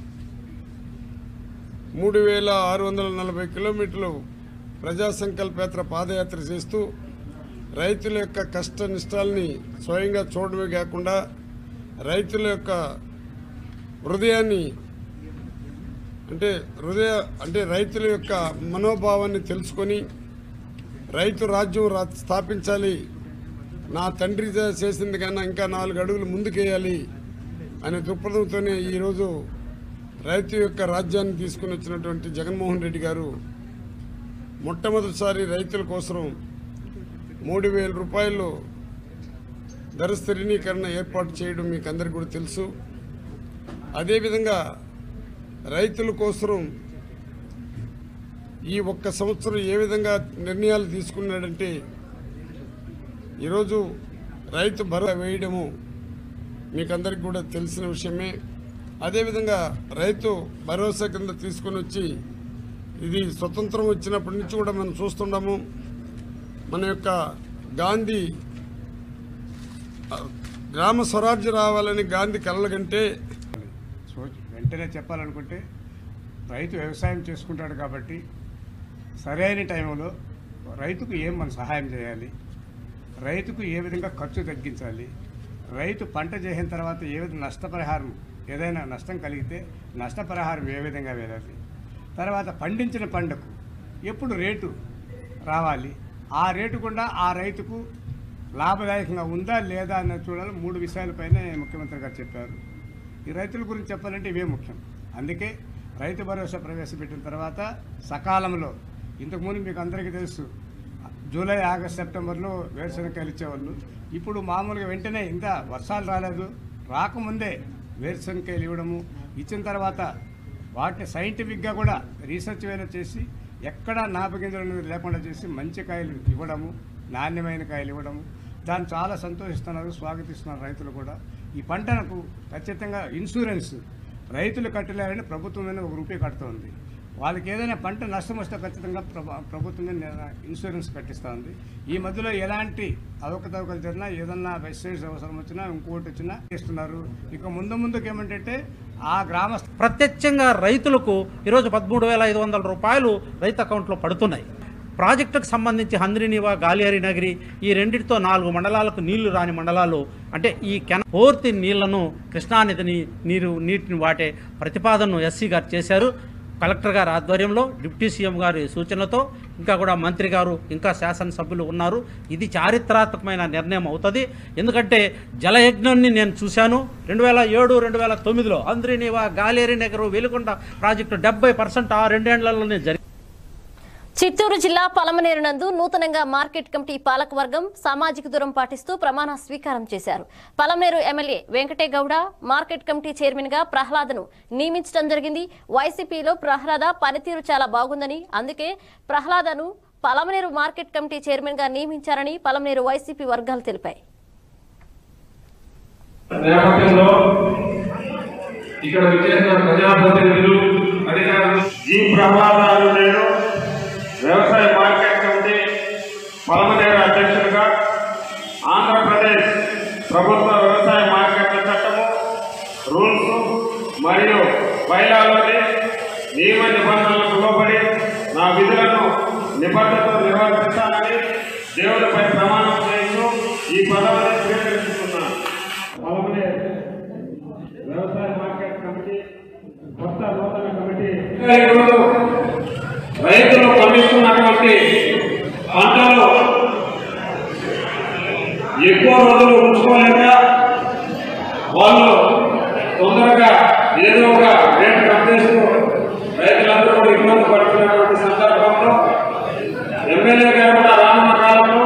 మూడు వేల ఆరు వందల నలభై కిలోమీటర్లు ప్రజా సంకల్పయాత్ర పాదయాత్ర చేస్తూ రైతుల యొక్క కష్ట నిష్టాల్ని స్వయంగా చూడడమే కాకుండా రైతుల యొక్క హృదయాన్ని అంటే హృదయ అంటే రైతుల యొక్క మనోభావాన్ని తెలుసుకొని రైతు రాజ్యం రా స్థాపించాలి నా తండ్రి చే- చేసింది కన్నా ఇంకా నాలుగు అడుగులు ముందుకేయాలి అనే దృక్పథంతోనే ఈరోజు రైతు యొక్క రాజ్యాన్ని తీసుకుని వచ్చినటువంటి జగన్మోహన్ రెడ్డి గారు మొట్టమొదటిసారి రైతుల కోసం మూడు వేల రూపాయలు ధర స్థిరీకరణ ఏర్పాటు చేయడం మీకు అందరికీ కూడా తెలుసు అదేవిధంగా రైతుల కోసం ఈ ఒక్క సంవత్సరం ఏ విధంగా నిర్ణయాలు తీసుకున్నాడంటే ఈరోజు రైతు భరోసా వేయడము మీకు అందరికి కూడా తెలిసిన విషయమే అదేవిధంగా రైతు భరోసా కింద తీసుకొని వచ్చి ఇది స్వతంత్రం వచ్చినప్పటి నుంచి కూడా మనం చూస్తున్నాము మన యొక్క గాంధీ ఆ, గ్రామ స్వరాజ్య రావాలని గాంధీ కలలకంటే సో వెంటనే చెప్పాలనుకుంటే రైతు వ్యవసాయం చేసుకుంటాడు కాబట్టి సరైన టైంలో రైతుకు ఏం మనం సహాయం చేయాలి రైతుకు ఏ విధంగా ఖర్చు తగ్గించాలి రైతు పంట చేసిన తర్వాత ఏ విధంగా నష్టపరిహారం ఏదైనా నష్టం కలిగితే నష్టపరిహారం ఏ విధంగా వేయాలి తర్వాత పండించిన పంటకు ఎప్పుడు రేటు రావాలి ఆ రేటు కూడా ఆ రైతుకు లాభదాయకంగా ఉందా లేదా అన్నది చూడాలి మూడు విషయాలపైనే ముఖ్యమంత్రి గారు చెప్పారు ఈ రైతుల గురించి చెప్పాలంటే ఇవే ముఖ్యం అందుకే రైతు భరోసా ప్రవేశపెట్టిన తర్వాత సకాలంలో ఇంతకుముందు మీకు అందరికీ తెలుసు జూలై ఆగస్ట్ సెప్టెంబర్లో వేరుశనగకాయలు ఇచ్చేవాళ్ళు ఇప్పుడు మామూలుగా వెంటనే ఇంత వర్షాలు రాలేదు రాకముందే వేరుశనగకాయలు ఇవ్వడము ఇచ్చిన తర్వాత వాటిని సైంటిఫిక్గా కూడా రీసెర్చ్ వేరే చేసి ఎక్కడా నాపగింజలు అనేది లేకుండా చేసి మంచి కాయలు ఇవ్వడము నాణ్యమైన కాయలు ఇవ్వడము దాన్ని చాలా సంతోషిస్తున్నారు స్వాగతిస్తున్నారు రైతులు కూడా ఈ పంటలకు ఖచ్చితంగా ఇన్సూరెన్స్ రైతులు కట్టలేరని ప్రభుత్వం మీద ఒక రూపాయి కడుతోంది వాళ్ళకి ఏదైనా పంట నష్టం వస్తే ఖచ్చితంగా ప్రభ- ప్రభుత్వం మీద నే- ఇన్సూరెన్స్ కట్టిస్తూ ఉంది ఈ మధ్యలో ఎలాంటి అవకతవకలు జరిగినా ఏదన్నా వెస్టేజ్ అవసరం వచ్చినా ఇంకోటి వచ్చినా ఇస్తున్నారు ఇక ముందు ముందుకు ఏమంటే ఆ గ్రామ ప్రత్యక్షంగా రైతులకు ఈరోజు పదమూడు వేల ఐదు వందల రూపాయలు రైతు అకౌంట్లో పడుతున్నాయి ప్రాజెక్టుకు సంబంధించి హంద్రినివా గాలియారి నగరి ఈ రెండింటితో నాలుగు మండలాలకు నీళ్లు రాని మండలాలు అంటే ఈ కెన పూర్తి నీళ్లను కృష్ణానదిని నీరు నీటిని వాటే ప్రతిపాదనను ఎస్సీ గారు చేశారు కలెక్టర్ గారి ఆధ్వర్యంలో డిప్యూటీ సీఎం గారి సూచనలతో ఇంకా కూడా మంత్రి గారు ఇంకా శాసనసభ్యులు ఉన్నారు ఇది చారిత్రాత్మకమైన నిర్ణయం అవుతుంది ఎందుకంటే జలయజ్ఞాన్ని నేను చూశాను రెండు వేల ఏడు రెండు వేల తొమ్మిదిలో అంద్రినివా గాలేరి నగరు వెలుగొండ ప్రాజెక్టు డెబ్బై పర్సెంట్ ఆ రెండేళ్లలోనే జరిగింది చిత్తూరు జిల్లా పలమనేరు నందు నూతనంగా మార్కెట్ కమిటీ పాలకవర్గం సామాజిక దూరం పాటిస్తూ ప్రమాణ స్వీకారం చేశారు Palamaner MLA Venkate Gowda market committee chairman గా ప్రహ్లాదను నియమించడం జరిగింది వైసీపీలో ప్రహ్లాద పనితీరు చాలా బాగుందని అందుకే ప్రహ్లాదను పలమనేరు మార్కెట్ కమిటీ చైర్మన్ గా నియమించారని పలమనేరు వైసీపీ వర్గాలు తెలిపాయి నేపథ్యంలో ఇక్కడ విచ్చేసిన ప్రజాప్రతినిధులు అధికారులు జీ ప్రహ్లాదాలు నేను వ్యవసాయ మార్కెట్ కమిటీ పలమనేరు అధ్యక్షులుగా ఆంధ్రప్రదేశ్ ప్రభుత్వ వ్యవసాయ మార్కెట్ల చట్టము రూల్స్ మరియు బైలాలోని నియమ నిబంధనలకు లోబడి నా విధులను నిబద్ధతతో నిర్వర్తిస్తానని దేవుడిపై ప్రమాణం చేస్తూ ఈ పదవిని స్వీకరిస్తున్నాను పలమనే వ్యవసాయ మార్కెట్ కమిటీ కొత్త నూతన కమిటీ ఈరోజు రైతులు పండిస్తున్నటువంటి పంటలు ఎక్కువ రోజులు ఉంచుకోలేక వాళ్ళు తొందరగా ఏదో ఒక రేటు కట్టేస్తూ రైతులందరూ కూడా ఇబ్బంది పడుతున్నటువంటి సందర్భంలో ఎమ్మెల్యే గారు కూడా రానున్న కాలంలో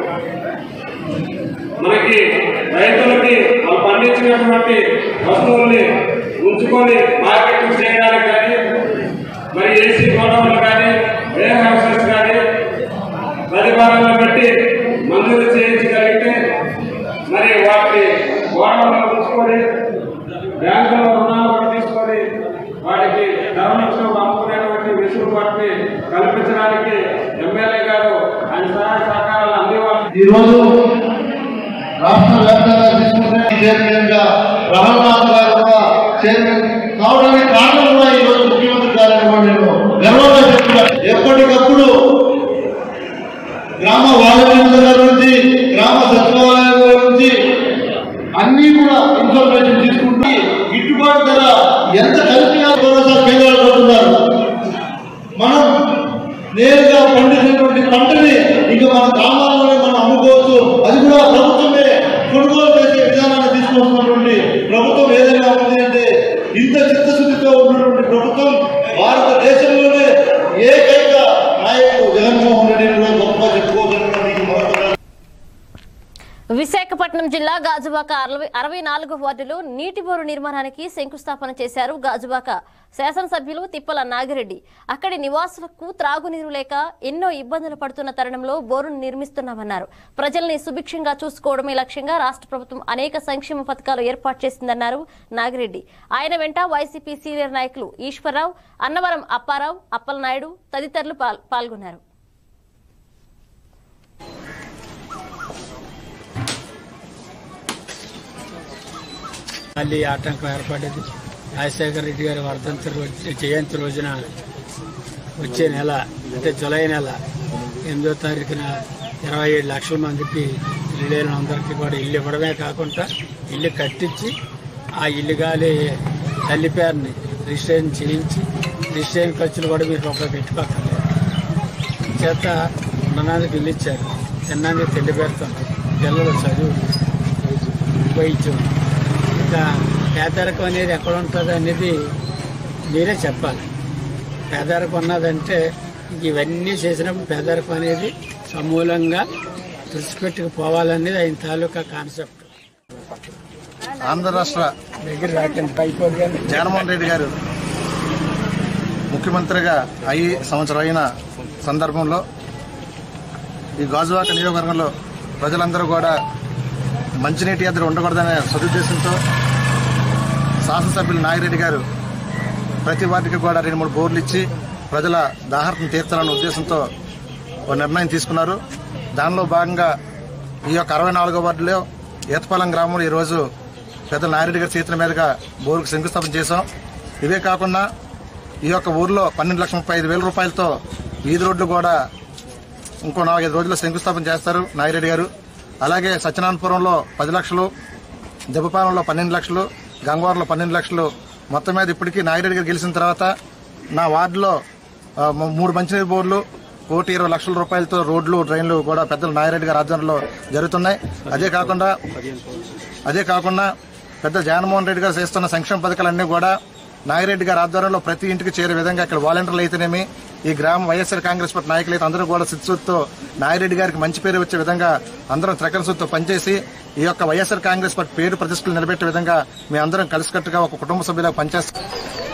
మనకి రైతులకి వాళ్ళు పండించినటువంటి వస్తువుల్ని ఉంచుకొని మార్కెటింగ్ చేయడానికి కానీ మరి ఏసీ గోడౌన్లు కానీ వేర్ హౌసెస్ కానీ ప్రతిపాదనలు పెట్టి మంజూరు చేయించగలిగితే మరి వాటిని గోడౌన్లో ఉంచుకొని బ్యాంకులో రుణాలు కూడా తీసుకొని వాటికి ధరలక్షలు అమ్ముకునేటువంటి వెసులుబాటుని కల్పించడానికి ఎమ్మెల్యే గారు ఆయన సహాయ సహకారాలు అందివ్వాలి ఈరోజు రాష్ట్ర వ్యాప్తంగా తీసుకుంటే చైర్మన్ గా ప్రహ్లాద్ గారు కూడా చైర్మన్ కావడానికి కారణం కూడా ఈ రోజు ముఖ్యమంత్రి గారు అని కూడా నేను గర్వంగా చెప్తున్నాను ఎప్పటికప్పుడు గ్రామ వాలంటీర్ల దగ్గర నుంచి గ్రామ సచివాలయం దగ్గర నుంచి అన్ని కూడా ఇన్ఫర్మేషన్ తీసుకుంటూ గిట్టుబాటు ధర ఎంత కలిపినా భరోసా కేంద్రాలు కొడుతున్నారు మనం నేరుగా పండించినటువంటి పంటని ఇంకా మన గ్రామాల్లోనే మనం అమ్ముకోవచ్చు అది కూడా ప్రభుత్వమే కొనుగోలు చేసే విధానాన్ని తీసుకొస్తున్నటువంటి ప్రభుత్వం ఏదైనా ఇంత చిత్తశుద్ధితో ఉన్నటువంటి ప్రభుత్వం భారతదేశంలోనే ఏకైక నాయకుడు జగన్మోహన్ రెడ్డి గొప్ప చెప్పుకోవడానికి మీకు మరొక విశాఖపట్నం జిల్లా గాజువాక అరవై అరవై నాలుగు వార్డులో నీటి బోరు నిర్మాణానికి శంకుస్థాపన చేశారు గాజువాక శాసనసభ్యులు తిప్పల నాగిరెడ్డి అక్కడి నివాసులకు త్రాగునీరు లేక ఎన్నో ఇబ్బందులు పడుతున్న తరుణంలో బోరును నిర్మిస్తున్నామన్నారు ప్రజల్ని సుభిక్షంగా చూసుకోవడమే లక్ష్యంగా రాష్ట్ర ప్రభుత్వం అనేక సంక్షేమ పథకాలు ఏర్పాటు చేసిందన్నారు నాగిరెడ్డి ఆయన వెంట వైసీపీ సీనియర్ నాయకులు ఈశ్వరరావు అన్నవరం అప్పారావు అప్పలనాయుడు తదితరులు పాల్- పాల్గొన్నారు మళ్ళీ ఆటంకం ఏర్పడ్డది రాజశేఖర రెడ్డి గారి వర్ధంతి రోజు జయంతి రోజున వచ్చే నెల అంటే జులై నెల ఎనిమిదో తారీఖున ఇరవై ఏడు లక్షల మందికి ఇల్లు లేని అందరికీ కూడా ఇల్లు ఇవ్వడమే కాకుండా ఇల్లు కట్టించి ఆ ఇల్లు గాలి తల్లి పేరుని రిజిస్ట్రేషన్ చేయించి రిజిస్ట్రేషన్ ఖర్చులు కూడా మీరు రూపాయి పెట్టుకోక్కర్లేదు చేత ఉన్నదానికి ఇల్లు ఇచ్చారు తిన్నానికి తిండి పెడుతున్నారు పిల్లలు చదువు వైద్యం ఇంకా పేదరికం అనేది ఎక్కడ ఉంటుంది అనేది మీరే చెప్పాలి పేదరికం ఉన్నదంటే ఇవన్నీ చేసినప్పుడు పేదరికం అనేది సమూలంగా తుడిచిపెట్టుకుపోవాలనేది ఆయన తాలూకా కాన్సెప్ట్ ఆంధ్ర రాష్ట్ర దగ్గర రాకండి పైపోదు కానీ జగన్మోహన్ రెడ్డి గారు ముఖ్యమంత్రిగా అయ్యి సంవత్సరం అయిన సందర్భంలో ఈ గాజువాక నియోజకవర్గంలో ప్రజలందరూ కూడా మంచినీటి ఎదురు ఉండకూడదనే సదుద్దేశంతో శాసనసభ్యులు నాగిరెడ్డి గారు ప్రతి వార్డుకి కూడా రెండు మూడు బోర్లు ఇచ్చి ప్రజల దాహార్తం తీర్చాలన్న ఉద్దేశంతో ఒక నిర్ణయం తీసుకున్నారు దానిలో భాగంగా ఈ యొక్క అరవై నాలుగో వార్డులో ఏతపాలెం గ్రామంలో ఈరోజు పెద్ద నాగిరెడ్డి గారి చేతుల మీదుగా బోరుకు శంకుస్థాపన చేశాం ఇవే కాకుండా ఈ యొక్క ఊర్లో పన్నెండు లక్షల ముప్పై ఐదు వేల రూపాయలతో వీధి రోడ్లు కూడా ఇంకో నాలుగైదు రోజుల్లో శంకుస్థాపన చేస్తారు నాగిరెడ్డి గారు అలాగే సత్యనారాయణపురంలో పది లక్షలు దెబ్బపాలెంలో పన్నెండు లక్షలు గంగవరంలో పన్నెండు లక్షలు మొత్తం మీద ఇప్పటికీ నాగిరెడ్డి గారు గెలిచిన తర్వాత నా వార్డులో ఆ, మ- మూడు మంచినీరు బోర్లు కోటి ఇరవై లక్షల రూపాయలతో రోడ్లు డ్రైన్లు కూడా పెద్దలు నాగిరెడ్డి గారి ఆధ్వర్యంలో జరుగుతున్నాయి అదే కాకుండా అదే కాకుండా పెద్ద జగన్మోహన్ రెడ్డి గారు చేస్తున్న సంక్షేమ పథకాలన్నీ కూడా నాగిరెడ్డి గారి ఆధ్వర్యంలో ప్రతి ఇంటికి చేరే విధంగా ఇక్కడ వాలంటీర్లు అయితేనేమి ఈ గ్రామ వైఎస్ఆర్ కాంగ్రెస్ పార్టీ నాయకులు అయితే అందరూ కూడా సిత్సూత్తో నాగిరెడ్డి గారికి మంచి పేరు వచ్చే విధంగా అందరం త్రకరసుతో పనిచేసి ఈ యొక్క వైఎస్ఆర్ కాంగ్రెస్ పార్టీ పేరు ప్రతిష్టలు నిలబెట్టే విధంగా మీ అందరం కలిసికట్టుగా ఒక కుటుంబ సభ్యులకు పనిచేస్తాం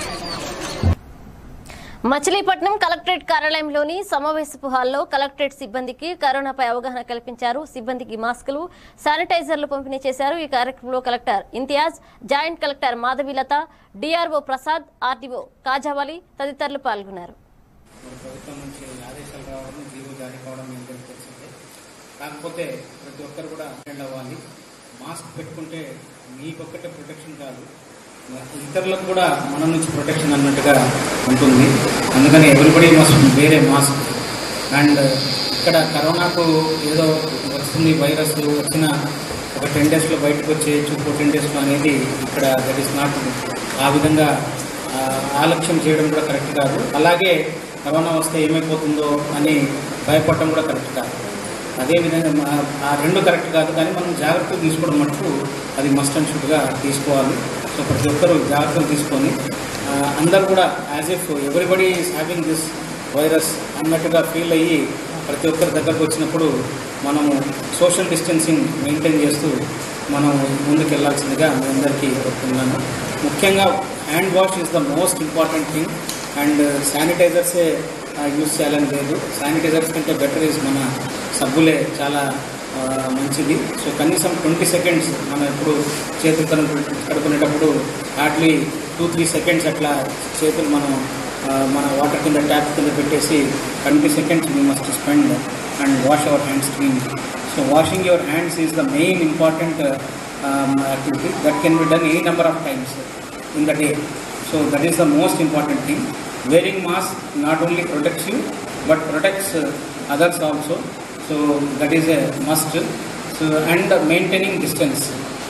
మచిలీపట్నం కలెక్టరేట్ కార్యాలయంలోని సమావేశపు హాల్లో కలెక్టరేట్ సిబ్బందికి కరోనాపై అవగాహన కల్పించారు సిబ్బందికి మాస్కులు శానిటైజర్లు పంపిణీ చేశారు ఈ కార్యక్రమంలో collector Imtiaz joint collector Madhavilatha DRO Prasad RDO Kajavali తదితరులు పాల్గొన్నారు ప్రభుత్వం నుంచి ఆదేశాలు రావడం జీవో జారీ కావడం మీ అందరికీ తెలిసిందే కాకపోతే ప్రతి ఒక్కరు కూడా అటెండ్ అవ్వాలి మాస్క్ పెట్టుకుంటే మీకొక్కటే ప్రొటెక్షన్ కాదు ఇతరులకు కూడా మన నుంచి ప్రొటెక్షన్ అన్నట్టుగా ఉంటుంది అందుకని everybody must wear mask and ఇక్కడ కరోనాకు ఏదో వస్తుంది వైరస్ వచ్చిన ఒక టెన్ డేస్లో బయటకు వచ్చేయచ్చు ఫోర్టీన్ డేస్లో అనేది ఇక్కడ దట్ ఈస్ నాట్ ఆ విధంగా ఆ, ఆలక్ష్యం చేయడం కూడా కరెక్ట్ కాదు అలాగే కరోనా వస్తే ఏమైపోతుందో అని భయపడటం కూడా కరెక్ట్ కాదు అదేవిధంగా మా- ఆ రెండు కరెక్ట్ కాదు కానీ మనం జాగ్రత్తలు తీసుకోవడం మటుకు అది మస్ట్ అండ్ షుడ్గా తీసుకోవాలి సో ప్రతి ఒక్కరూ జాగ్రత్తలు తీసుకొని ఆ, అందరూ కూడా as if everybody is having this virus అన్నట్టుగా ఫీల్ అయ్యి ప్రతి ఒక్కరి దగ్గరకు వచ్చినప్పుడు మనము సోషల్ డిస్టెన్సింగ్ మెయింటైన్ చేస్తూ మనం ముందుకు వెళ్ళాల్సిందిగా మీ అందరికీ చెప్తున్నాను ముఖ్యంగా hand wash is the most important thing and శానిటైజర్సే యూస్ చేయాలని లేదు శానిటైజర్స్ కంటే బెటర్ ఈజ్ మన సబ్బులే చాలా ఆ, మంచిది సో కనీసం ట్వంటీ సెకండ్స్ మనం ఎప్పుడు చేతులు కడుపు కడుకునేటప్పుడు హార్డ్లీ టూ త్రీ సెకండ్స్ అట్లా చేతులు మనం ఆ, మన వాటర్ కింద ట్యాప్ కింద పెట్టేసి twenty seconds we must spend and wash our hands clean so washing your hands is the main important activity that can be done any number of times in the day. So that is the most important thing. Wearing mask not only protects you but protects uh, others also. So that is a must. So and maintaining distance.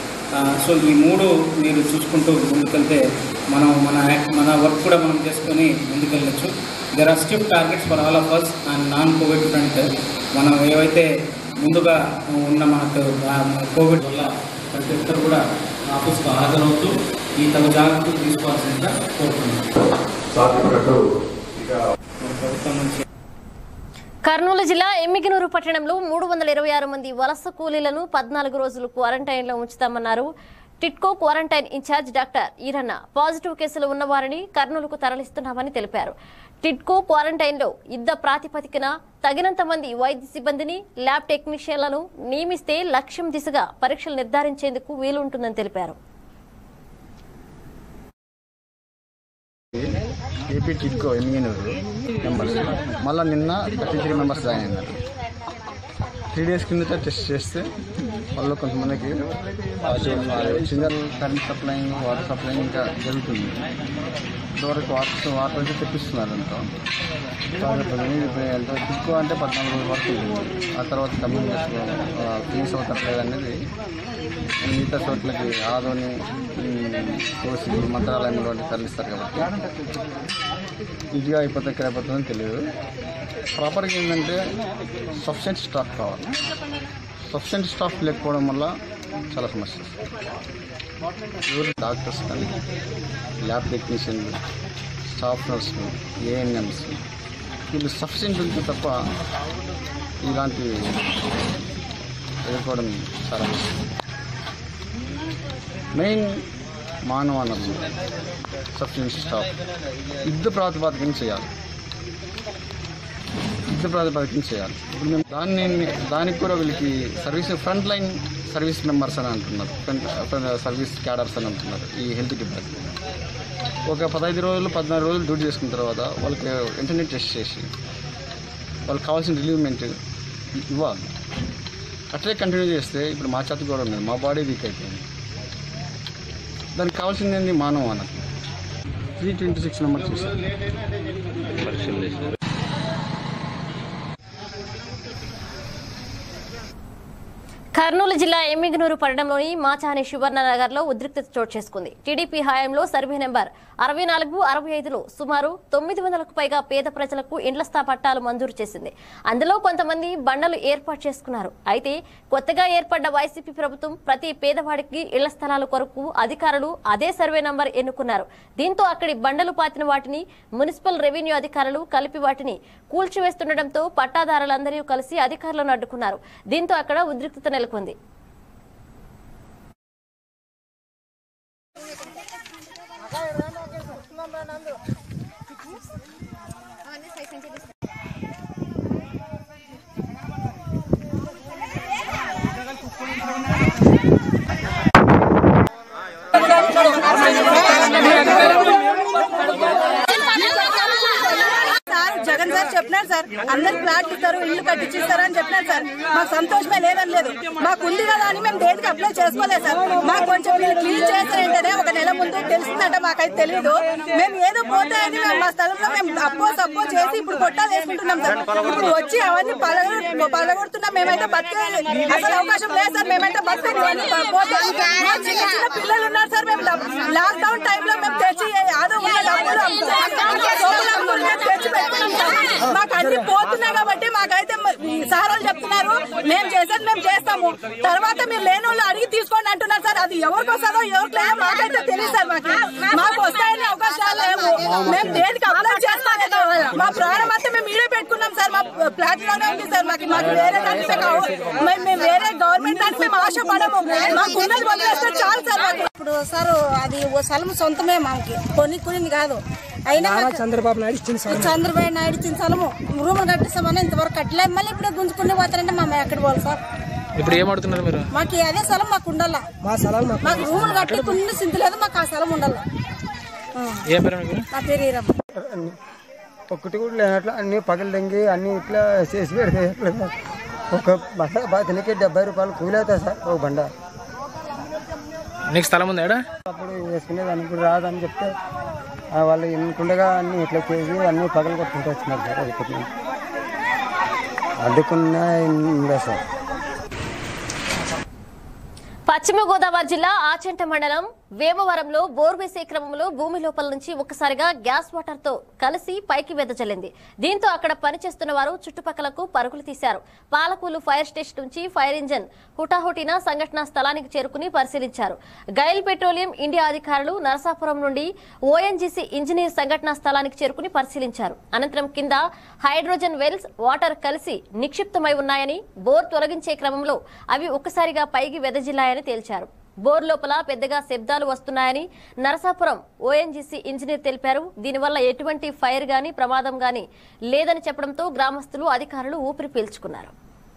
So ఈ మూడు మీరు చూసుకుంటూ ముందుకెళ్తే మనం మన యాక్- మన work కూడా మనం చేసుకొని ముందుకెళ్ళచ్చు there are stiff targets for all of us and non COVID front మనం ఏవైతే ముందుగా ఉన్న మనకు ఆ కోవిడ్ వల్ల ప్రతి ఒక్కరు కూడా ఆఫీస్కు హాజరవుతూ ఈ తమ జాగ్రత్తలు తీసుకోవాల్సిందిగా కోరుతున్నాను ప్రభుత్వం నుంచి కర్నూలు జిల్లా ఎమ్మిగినూరు పట్టణంలో మూడు వందల ఇరవై ఆరు మంది వలస కూలీలను పద్నాలుగు రోజులు క్వారంటైన్లో ఉంచుతామన్నారు TIDCO quarantine incharge doctor Eeranna positive కేసులు ఉన్నవారిని కర్నూలుకు తరలిస్తున్నామని తెలిపారు టిట్కో క్వారంటైన్లో యుద్ధ ప్రాతిపదికన తగినంత మంది వైద్య సిబ్బందిని ల్యాబ్ టెక్నీషియన్లను నియమిస్తే లక్ష్యం దిశగా పరీక్షలు నిర్ధారించేందుకు వీలుంటుందని తెలిపారు ఏపీ టిడ్కో ఎనిమిది మెంబర్స్ మళ్ళీ నిన్న థర్టీ త్రీ మెంబర్స్ జాయిన్ అయినారు త్రీ డేస్ కిందట టెస్ట్ చేస్తే వాళ్ళు కొంతమందికి single current supplying water supplying ఇంకా జరుగుతుంది ఇంతవరకు వాటర్ వాటర్ అయితే తెప్పిస్తున్నారు అంతా ఎంత టిడ్కో అంటే పద్నాలుగు రోజుల వరకు ఉంటుంది ఆ తర్వాత కమ్యూనికేషన్ ఫీస్ అవుతారు అనేది మిగతా చోట్లకి ఆదోని కోసి మంత్రాలయంలో తరలిస్తారు కాబట్టి ఇదిగా అయిపోతే ఎక్కడ అయిపోతుందని తెలియదు ప్రాపర్గా ఏంటంటే సఫిషియెంట్ స్టాఫ్ కావాలి సఫిషియెంట్ స్టాఫ్ లేకపోవడం వల్ల చాలా సమస్య ఎవరు డాక్టర్స్ కానీ ల్యాబ్ టెక్నీషియన్లు స్టాఫ్ నర్సులు ఏఎన్ఎంస్ వీళ్ళు సఫిషియెంట్ ఉంటే తప్ప ఇలాంటి ఎదుర్కోవడం చాలా కష్టం మెయిన్ మానవ వనరులు సఫిషియెంట్ స్టాఫ్ యుద్ధ ప్రాతిపాదికన చేయాలి యుద్ధ ప్రాతిపాదికన చేయాలి ఇప్పుడు మేము దాన్ని దానికి కూడా వీళ్ళకి service front line service members అని అంటున్నారు ఫ్రంట్ సర్వీస్ క్యాడర్స్ అని అంటున్నారు ఈ హెల్త్ డిపార్ట్మెంట్ ఒక పదహైదు రోజులు పద్నాలుగు రోజులు డ్యూటీ చేసుకున్న తర్వాత వాళ్ళకి వెంటనే టెస్ట్ చేసి వాళ్ళకి కావాల్సిన రిలీవ్మెంట్ ఇవ్వాలి అట్లే కంటిన్యూ చేస్తే ఇప్పుడు మా చేత కూడా ఉన్నది మా బాడీ వీక్ అయిపోయింది దానికి కావాల్సింది ఏంది మానవ అన్నది త్రీ ట్వంటీ సిక్స్ నెంబర్ చూసారు కర్నూలు జిల్లా ఎమ్మిగనూరు పట్టణంలోని మాచాని సువర్ణనగర్ లో ఉద్రిక్తత చోటు చేసుకుంది టీడీపీ హయాంలో సర్వే నెంబర్ అరవై నాలుగు అరవై ఐదులో సుమారు తొమ్మిది వందలకు పైగా పేద ప్రజలకు ఇండ్ల స్థా పట్టాలు మంజూరు చేసింది అందులో కొంతమంది బండలు ఏర్పాటు చేసుకున్నారు అయితే కొత్తగా ఏర్పడ్డ వైసీపీ ప్రభుత్వం ప్రతి పేదవాడికి ఇళ్ల స్థలాల కొరకు అధికారులు అదే సర్వే నంబర్ ఎన్నుకున్నారు దీంతో అక్కడి బండలు పాతిన వాటిని మున్సిపల్ రెవెన్యూ అధికారులు కలిపి వాటిని కూల్చివేస్తుండటంతో పట్టాదారులందరూ కలిసి అధికారులను అడ్డుకున్నారు దీంతో అక్కడ ఉద్రిక్తత నెలకొంది సార్ జగన్ సార్ చెప్పినారు సార్ అందరు ఫ్లాట్ ఇస్తారు ఇల్లు కట్టించిస్తారు అని చెప్పినారు సార్ మాకు సంతోషమే లేదని లేదు మాకు ఉంది కదా అని మేము దేనికి అప్లై చేసుకోలేదు సార్ మాకు కొంచెం మీరు క్లీన్ చేస్తారంటేనే ఒక నెల ముందు తెలుస్తుందంట మాకైతే తెలియదు మేము ఏదో పోతే అని మేము మా స్థలంలో మేము అప్పో సప్పో చేసి ఇప్పుడు కొట్టాలు వేసుకుంటున్నాం సార్ ఇప్పుడు వచ్చి అవన్నీ పలగ పలగొడుతున్నాం మేమైతే బతికే అసలు అవకాశం లేదు సార్ మేమైతే బతికే పోతే మా చిన్న చిన్న పిల్లలు ఉన్నారు సార్ మేము లాక్ డౌన్ టైంలో మేము తెచ్చి ఆదో ఉన్న డబ్బులు అమ్ముతాం. సోపులు అమ్ముకుని మేము తెచ్చి పెట్టుకున్నాం సార్. మాకు అన్ని పోతున్నాయి కాబట్టి మాకైతే మ- సార్ వాళ్ళు చెప్తున్నారు మేము చేసేది మేము చేస్తాము తర్వాత మీరు లేని వాళ్ళు అడిగి తీసుకోండి అంటున్నారు సార్ అది ఎవరికి వస్తుందో ఎవరికి లేదో మాకైతే తెలియదు సార్ మాకు మాకు వస్తాయని అవకాశాలు లేవు మేము దేనికి అప్లై చేస్తాం మా ప్రాణం అంతా మేము ఈడే పెట్టుకున్నాం సార్ మా ఫ్లాట్ లోనే ఉంది సార్ మాకు మాకు వేరే దానికి కావు మేము మేము వేరే గవర్నమెంట్ దానికి మేము ఆశపడము మాకు ఉన్నది వదిలేస్తే చాలు సార్ మాకు ఇప్పుడు సార్ అది ఓ స్థలం సొంతమే మాకి కొనుక్కునింది కాదు అయినా మాకు- చంద్రబాబు నాయుడు ఇచ్చిన స్థలం. చంద్రబాబు నాయుడు ఇచ్చిన స్థలము రూములు కట్టిస్తామని ఇంతవరకు కట్టలేదు మళ్ళీ ఇప్పుడు గుంజుకుని పోతారంటే మా ఎక్కడ పోవాలి సార్ ఇప్పుడు ఏం అడుగుతున్నారు మీరు మాకు అదే స్థలం మాకు ఉండాల మా స్థలాలు మాకు మాకు రూములు కట్టి కొన్ని సింత లేదు మాకు ఆ స్థలం ఉండాల ఆ. ఏం పేరు మీకు నా పేరు ఈరమ్మ ఒక్కటి కూడా లేనట్లు అన్ని పగలు దంగి అన్ని ఇట్లా చేసి పెడితే ఎట్లా సార్? ఒక బండ బాతినికి డెబ్బై రూపాయలు కూలి అవుతుంది సార్ ఒక బండ నీకు స్థలం ఉంది ఏడా అప్పుడు వేసుకునేదాన్ని ఇప్పుడు రాదని చెప్తే ఆ వాళ్ళు ఎన్నుకుండగా అన్ని ఇట్లా చేసి అన్ని పగలు కొట్టుకుంటూ వచ్చినారు సార్ అది కొద్దిగా. అడ్డుకున్న ఉందా సార్ పశ్చిమ గోదావరి జిల్లా ఆచంట మండలం వేమవరంలో బోర్ వేసే క్రమంలో భూమి లోపల నుంచి ఒక్కసారిగా గ్యాస్ వాటర్ తో కలిసి పైకి వెదజల్లింది దీంతో అక్కడ పనిచేస్తున్న వారు చుట్టుపక్కలకు పరుగులు తీశారు పాలకూలు ఫైర్ స్టేషన్ నుంచి ఫైర్ ఇంజన్ హుటాహుటిన సంఘటనా స్థలానికి చేరుకుని పరిశీలించారు గైల్ పెట్రోలియం ఇండియా అధికారులు నరసాపురం నుండి ఓఎన్జీసీ ఇంజనీర్ సంఘటనా స్థలానికి చేరుకుని పరిశీలించారు అనంతరం కింద హైడ్రోజన్ వెల్స్ వాటర్ కలిసి నిక్షిప్తమై ఉన్నాయని బోర్ తొలగించే క్రమంలో అవి ఒక్కసారిగా పైకి వెదజిల్లాయని తేల్చారు బోర్ లోపల పెద్దగా శబ్దాలు వస్తున్నాయని నరసాపురం ఓఎన్జీసీ ఇంజనీర్ తెలిపారు దీనివల్ల ఎటువంటి ఫైర్ గాని ప్రమాదం గాని లేదని చెప్పడంతో గ్రామస్తులు అధికారులు ఊపిరి పీల్చుకున్నారు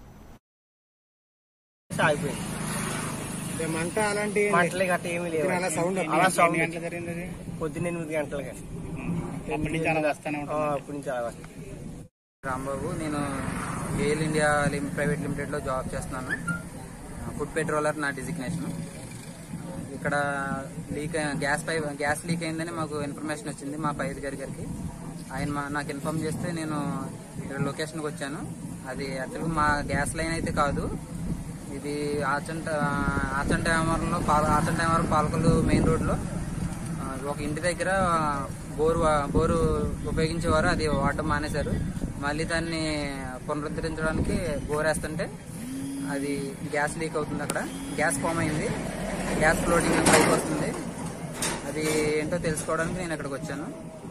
ఆగిపోయింది మంట అలాంటి మంటలు గట్ట ఏమీ లేవు అలా సౌండ్ అలా సౌండ్ ఎన్ని గంటలకు జరిగింది అది? పొద్దున్న ఎనిమిది గంటలుగా అప్పటి నుంచి అలా వస్తానే ఉంటుంది. ఆ, అప్పటి నుంచి అలా వస్తాయి రాంబాబు నేను గేల్ ఇండియా లిమ్ ప్రైవేట్ లిమిటెడ్లో జాబ్ చేస్తున్నాను ఫుడ్ పెట్రోలర్ నా డిజిగ్నేషన్ ఇక్కడ లీక్ అయి- గ్యాస్ పై గ్యాస్ లీక్ అయిందని మాకు ఇన్ఫర్మేషన్ వచ్చింది మా పై అధికారి గారికి ఆయన మా నాకు ఇన్ఫార్మ్ చేస్తే నేను ఇక్కడ లొకేషన్కి వచ్చాను అది యాక్చువల్గా మా గ్యాస్ లైన్ అయితే కాదు ఇది ఆచంట ఆచంట ఏమరంలో పాల ఆచంట ఏమరం పాలకొల్లు మెయిన్ రోడ్లో ఆ, ఒక ఇంటి దగ్గర బోరు వా- బోరు ఉపయోగించేవారు అది వాడటం మానేశారు మళ్ళీ దాన్ని పునరుద్ధరించడానికి బోర్ వేస్తుంటే అది గ్యాస్ లీక్ అవుతుంది అక్కడ గ్యాస్ ఫామ్ అయింది గ్యాస్ ఫ్లోటింగ్ పైకి వస్తుంది అది ఏంటో తెలుసుకోవడానికి నేను ఇక్కడికి వచ్చాను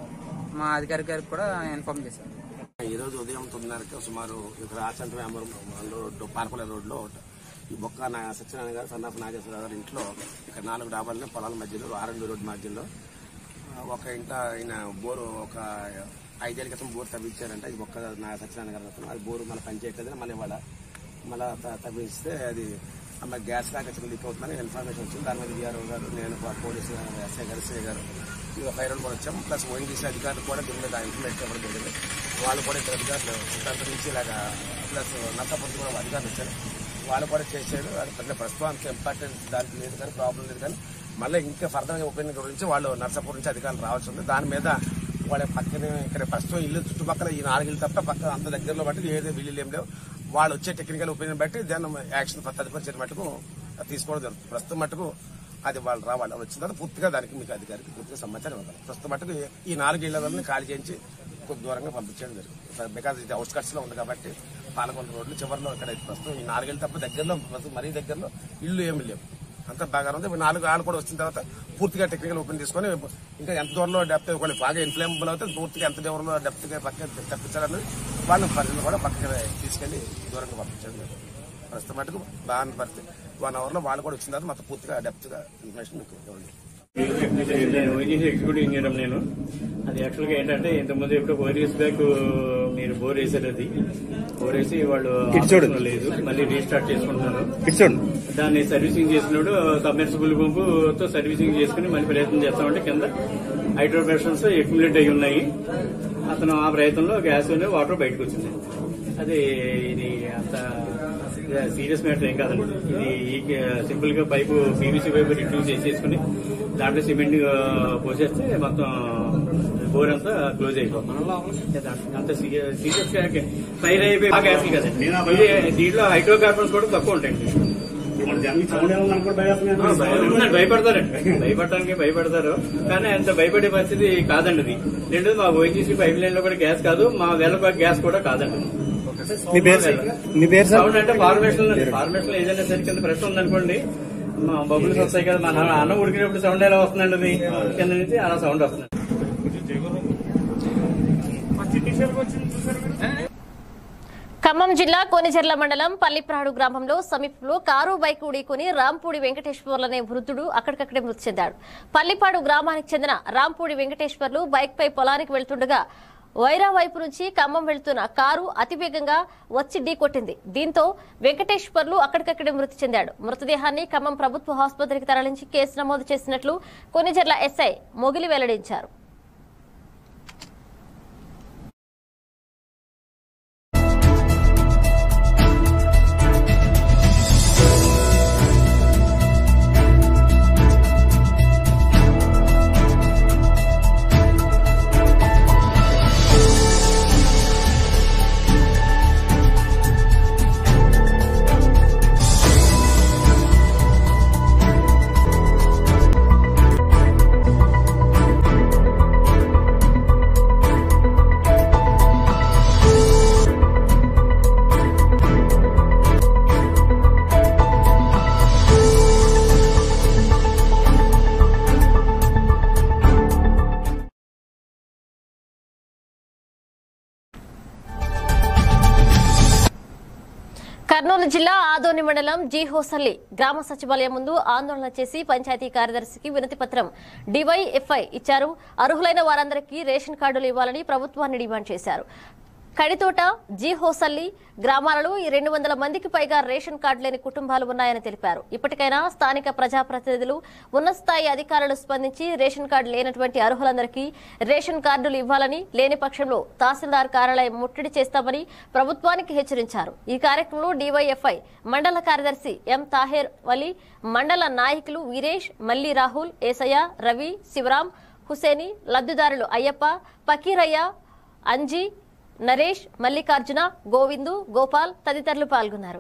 మా అధికారి గారికి కూడా ఇన్ఫార్మ్ చేశాను ఈ రోజు ఉదయం తొమ్మిదిన్నరకి సుమారు ఇక్కడ ఆచంట వ్యాపారం రోడ్డు పార్పల రోడ్లో ఈ బొక్క నా సత్యనారాయణ గారు సన్నాఫ్ నాగేశ్వరరావు గారి ఇంట్లో ఇక్కడ నాలుగు డాబాలని పొలాల మధ్యలో ఆరండు రోడ్డు మధ్యలో ఆ, ఒక ఇంట ఆయన బోరు ఒక ఐదేళ్ల క్రితం బోరు తవ్వించారంట ఈ బొక్క నా సత్యనారాయణ గారు అతను అది బోరు మళ్ళీ పనిచేయట్లేదు మళ్ళీ ఇవాళ మళ్ళీ త- తవ్విస్తే అది అమ్మ గ్యాస్ లాగా లీక్ అవుతుందని ఇన్ఫర్మేషన్ వచ్చింది దాని మీద విఆర్ఓ గారు నేను పోలీసు ఎస్ఐ గారు సిఐ గారు ఇక ఫైర్ కూడా వచ్చాం ప్లస్ ఓఎన్జీసీ అధికారులు కూడా దీని మీద ఇన్ఫర్మేషన్ ఇవ్వడం జరిగింది వాళ్ళు కూడా ఇద్దరు అధికారులు సిద్ధాంతం నుంచి ఇలాగా ప్లస్ నత్తపతి కూడా అధికారులు వచ్చారు వాళ్ళు కూడా చేశారు అది పెద్ద ప్రస్తుతానికి ఇంపార్టెంట్ దానికి లేదు కానీ ప్రాబ్లం లేదు కానీ మళ్ళీ ఇంకా ఫర్దర్ ఒపీనియన్ గురించి వాళ్ళు నర్సాపూర్ నుంచి అధికారులు రావాల్సి ఉంది దాని మీద వాళ్ళ పక్కనే ఇక్కడ ప్రస్తుతం ఇల్లు చుట్టుపక్కల ఈ నాలుగిల్లు తప్ప పక్క అంత దగ్గరలో బట్టి ఏదో వీళ్ళు ఏం లేవు వాళ్ళు వచ్చే టెక్నికల్ ఒపీనియన్ బట్టి దాన్ని యాక్షన్ తదుపరి చర్య మటుకు తీసుకోవడం జరుగుతుంది ప్రస్తుతం మటుకు అది వాళ్ళు రావాలి వచ్చిన తర్వాత పూర్తిగా దానికి మీకు అధికారికి పూర్తిగా సమాచారం ఇవ్వాలి ప్రస్తుతం మటుకు ఈ నాలుగు ఇళ్ల వల్ల ఖాళీ చేయించి కొద్ది దూరంగా పంపించడం జరుగుతుంది బికాజ్ ఇది అవుట్స్కట్స్ లో ఉంది కాబట్టి పాలకొండ రోడ్లు చివరిలో ఇక్కడ ప్రస్తుతం ఈ నాలుగేళ్ళు తప్ప దగ్గరలో ప్రస్తుతం మరీ దగ్గరలో ఇల్లు ఏమి లేవు అంతా బాగా ఉంది ఇప్పుడు నాలుగు ఆళ్ళు కూడా వచ్చిన తర్వాత పూర్తిగా టెక్నికల్ ఓపెన్ తీసుకొని ఇంకా ఎంత దూరంలో డెప్త్ ఒకళ్ళు బాగా ఇన్ఫ్లేమబుల్ అవుతే పూర్తిగా ఎంత దూరంలో డెప్త్ గా పక్క తప్పించాలని వాళ్ళని పరిధిని కూడా పక్కన తీసుకెళ్లి దూరంగా పంపించడం జరుగుతుంది. ప్రస్తుతం మటుకు బాగా పరిస్థితి వన్ అవర్ లో వాళ్ళు కూడా వచ్చిన తర్వాత మొత్తం పూర్తిగా డెప్త్ గా ఇన్ఫర్మేషన్ మీకు ఇవ్వండి నేను వైజీసీ ఎగ్జిక్యూటివ్ ఇంజనీర్ నేను అది యాక్చువల్గా ఏంటంటే ఇంతకుముందు ఎప్పుడు ఫోర్ ఇయర్స్ బ్యాక్ మీరు బోర్ వేసారు అది బోర్ వేసి వాళ్ళు ఇటు చూడు. ఆపరేషన్ లేదు మళ్ళీ రీస్టార్ట్ చేసుకుంటున్నారు ఇటు చూడు. దాన్ని సర్వీసింగ్ చేసినప్పుడు సబ్మెర్సిబుల్ పంపుతో సర్వీసింగ్ చేసుకుని మళ్ళీ ప్రయత్నం చేస్తామంటే కింద హైడ్రో ప్రెషర్స్ అక్యుములేట్ అయి ఉన్నాయి అతను ఆ ప్రయత్నంలో గ్యాస్ వాటర్ బయటకు వచ్చింది అది ఇది అంత సీరియస్ మ్యాటర్ ఏం కాదండి ఇది సింపుల్ గా పైపు పీవీసీ పైపు రిడ్యూస్ చేసేసుకుని దాంట్లో సిమెంట్ పోసేస్తే మొత్తం బోర్ అంతా క్లోజ్ అయిపోతుంది అంత సీరియస్ గా ఫైర్ అయిపోయి బాగా గ్యాస్ కదండి ఇది దీంట్లో హైడ్రో కార్బన్స్ కూడా తక్కువ ఉంటాయండి ఉందండి, భయపడతారండి భయపడటానికి భయపడతారు కానీ అంత భయపడే పరిస్థితి కాదండి ఇది రెండు మా ఓఎన్జీసీ పైప్ లైన్ లో కూడా గ్యాస్ కాదు మా వెల గ్యాస్ కూడా కాదండి మీ పేరు సార్? మీ పేరు సార్? సౌండ్ అంటే ఫార్మేషన్ ఫార్మేషన్ ఏదైనా సరే కింద ప్రెషర్ ఉందనుకోండి మా బబుల్స్ వస్తాయి కదా మన అన్నం ఉడికినప్పుడు సౌండ్ ఎలా వస్తుందండి అది కింద నుంచి అలా సౌండ్ వస్తుంది ఖమ్మం జిల్లా కోనిజర్ల మండలం పల్లిప్రాడు గ్రామంలో సమీపంలో కారు బైక్ ఉడీకొని రాంపూడి వెంకటేశ్వర్లు అనే వృద్ధుడు అక్కడికక్కడే మృతి చెందాడు పల్లిపాడు గ్రామానికి చెందిన రాంపూడి వెంకటేశ్వర్లు బైక్ పై పొలానికి వెళ్తుండగా వైరా వైపు నుంచి ఖమ్మం వెళ్తున్న కారు అతివేగంగా వచ్చి ఢీకొట్టింది దీంతో వెంకటేశ్వర్లు అక్కడికక్కడే మృతి చెందాడు మృతదేహాన్ని ఖమ్మం ప్రభుత్వ ఆసుపత్రికి తరలించి కేసు నమోదు చేసినట్లు కొనిజర్ల ఎస్ఐ మొగిలి వెల్లడించారు కర్నూలు జిల్లా ఆదోని మండలం జీహోసల్లి గ్రామ సచివాలయం ముందు ఆందోళన చేసి పంచాయతీ కార్యదర్శికి వినతి పత్రం డివైఎఫ్ఐ ఇచ్చారు అర్హులైన వారందరికీ రేషన్ కార్డులు ఇవ్వాలని ప్రభుత్వాన్ని డిమాండ్ చేశారు కడితోట జీహోసల్లి గ్రామాలలో ఈ రెండు వందల మందికి పైగా రేషన్ కార్డు లేని కుటుంబాలు ఉన్నాయని తెలిపారు ఇప్పటికైనా స్థానిక ప్రజాప్రతినిధులు ఉన్నత స్థాయి అధికారులు స్పందించి రేషన్ కార్డు లేనటువంటి అర్హులందరికీ రేషన్ కార్డులు ఇవ్వాలని లేని పక్షంలో తహసీల్దార్ కార్యాలయం ముట్టడి చేస్తామని ప్రభుత్వానికి హెచ్చరించారు ఈ కార్యక్రమంలో డివైఎఫ్ఐ మండల కార్యదర్శి ఎం తాహేర్ వలి మండల నాయకులు వీరేష్ మల్లి రాహుల్ ఏసయ్య రవి శివరాం హుసేని లబ్ధిదారులు అయ్యప్ప పకీరయ్య అంజీ నరేష్ మల్లికార్జున గోవిందు గోపాల్ తదితరులు పాల్గొన్నారు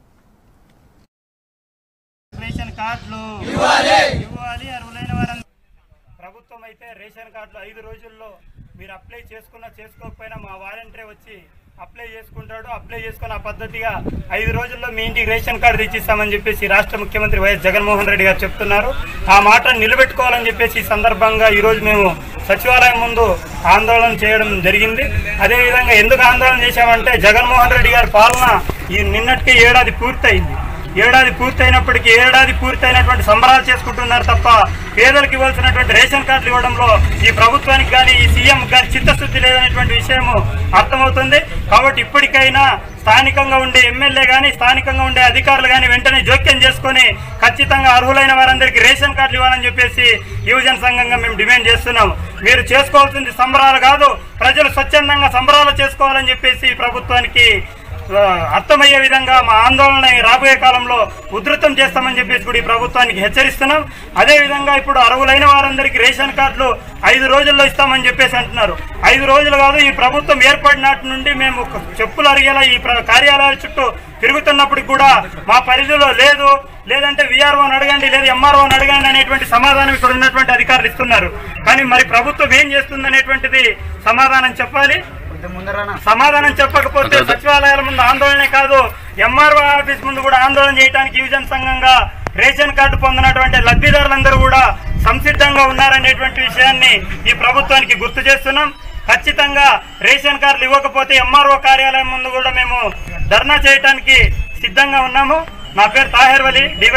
రేషన్ కార్డులు ఇవ్వాలి అర్హులైన వారందరూ ప్రభుత్వం అయితే రేషన్ కార్డులు ఐదు రోజుల్లో మీరు అప్లై చేసుకున్నా చేసుకోకపోయినా మా వాలంటీర్ వచ్చి అప్లై చేసుకుంటాడు అప్లై చేసుకున్న ఆ పద్ధతిగా ఐదు రోజుల్లో మీ ఇంటికి రేషన్ కార్డు తెచ్చిస్తామని చెప్పేసి రాష్ట్ర ముఖ్యమంత్రి వైఎస్ జగన్మోహన్ రెడ్డి గారు చెప్తున్నారు ఆ మాట నిలబెట్టుకోవాలని చెప్పేసి ఈ సందర్భంగా ఈరోజు మేము సచివాలయం ముందు ఆందోళన చేయడం జరిగింది అదేవిధంగా ఎందుకు ఆందోళన చేశామంటే జగన్మోహన్ రెడ్డి గారి పాలన ఈ నిన్నటికి ఏడాది పూర్తయింది ఏడాది పూర్తయినప్పటికీ ఏడాది పూర్తయినటువంటి సంబరాలు చేసుకుంటున్నారు తప్ప పేదలకు ఇవ్వాల్సినటువంటి రేషన్ కార్డులు ఇవ్వడంలో ఈ ప్రభుత్వానికి కానీ ఈ సీఎం కానీ చిత్తశుద్ధి లేదనేటువంటి విషయము అర్థమవుతుంది కాబట్టి ఇప్పటికైనా స్థానికంగా ఉండే ఎమ్మెల్యే కానీ స్థానికంగా ఉండే అధికారులు కానీ వెంటనే జోక్యం చేసుకొని ఖచ్చితంగా అర్హులైన వారందరికీ రేషన్ కార్డులు ఇవ్వాలని చెప్పేసి యువజన సంఘంగా మేము డిమాండ్ చేస్తున్నాం మీరు చేసుకోవాల్సింది సంబరాలు కాదు ప్రజలు స్వచ్ఛందంగా సంబరాలు చేసుకోవాలని చెప్పేసి ఈ ప్రభుత్వానికి ఆ, అర్థమయ్యే విధంగా మా ఆందోళన ఈ రాబోయే కాలంలో ఉధృతం చేస్తామని చెప్పేసి కూడా ఈ ప్రభుత్వానికి హెచ్చరిస్తున్నాం అదే విధంగా ఇప్పుడు అర్హులైన వారందరికీ రేషన్ కార్డులు ఐదు రోజుల్లో ఇస్తామని చెప్పేసి అంటున్నారు ఐదు రోజులు కాదు ఈ ప్రభుత్వం ఏర్పడినటి నుండి మేము ఒక చెప్పులు అరిగేలా ఈ ప్ర- కార్యాలయాల చుట్టూ తిరుగుతున్నప్పటికి కూడా మా పరిధిలో లేదు లేదంటే విఆర్ఓని అడగండి లేదా ఎంఆర్ఓని అడగండి అనేటువంటి సమాధానం ఇక్కడ ఉన్నటువంటి అధికారులు ఇస్తున్నారు కానీ మరి ప్రభుత్వం ఏం చేస్తుంది అనేటువంటిది సమాధానం చెప్పాలి సమాధానం చెప్పకపోతే సచివాలయాల ముందు ఆందోళనే కాదు ఎంఆర్ఓ ఆఫీస్ ముందు కూడా ఆందోళన చేయడానికి యువజన సంఘంగా రేషన్ కార్డు పొందినటువంటి లబ్ధిదారులందరూ కూడా సంసిద్ధంగా ఉన్నారనేటువంటి విషయాన్ని ఈ ప్రభుత్వానికి గుర్తు చేస్తున్నాం ఖచ్చితంగా రేషన్ కార్డులు ఇవ్వకపోతే ఎంఆర్ఓ కార్యాలయం ముందు కూడా మేము ధర్నా చేయడానికి సిద్ధంగా ఉన్నాము నా పేరు తాహెర్ వలి డివై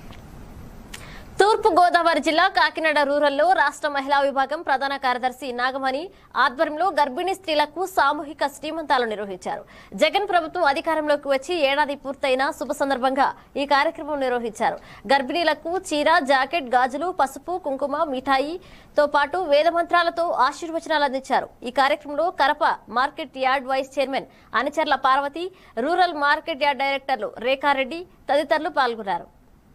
తూర్పు గోదావరి జిల్లా కాకినాడ రూరల్లో రాష్ట్ర మహిళా విభాగం ప్రధాన కార్యదర్శి నాగమణి ఆధ్వర్యంలో గర్భిణీ స్త్రీలకు సామూహిక శ్రీమంతాలు నిర్వహించారు జగన్ ప్రభుత్వం అధికారంలోకి వచ్చి ఏడాది పూర్తయిన శుభ సందర్భంగా ఈ కార్యక్రమం నిర్వహించారు గర్భిణీలకు చీర జాకెట్ గాజులు పసుపు కుంకుమ మిఠాయితో పాటు వేద మంత్రాలతో ఆశీర్వచనాలు అందించారు ఈ కార్యక్రమంలో Karapa market yard vice chairman Anicharla Parvathi rural market yard డైరెక్టర్లు రేఖారెడ్డి తదితరులు పాల్గొన్నారు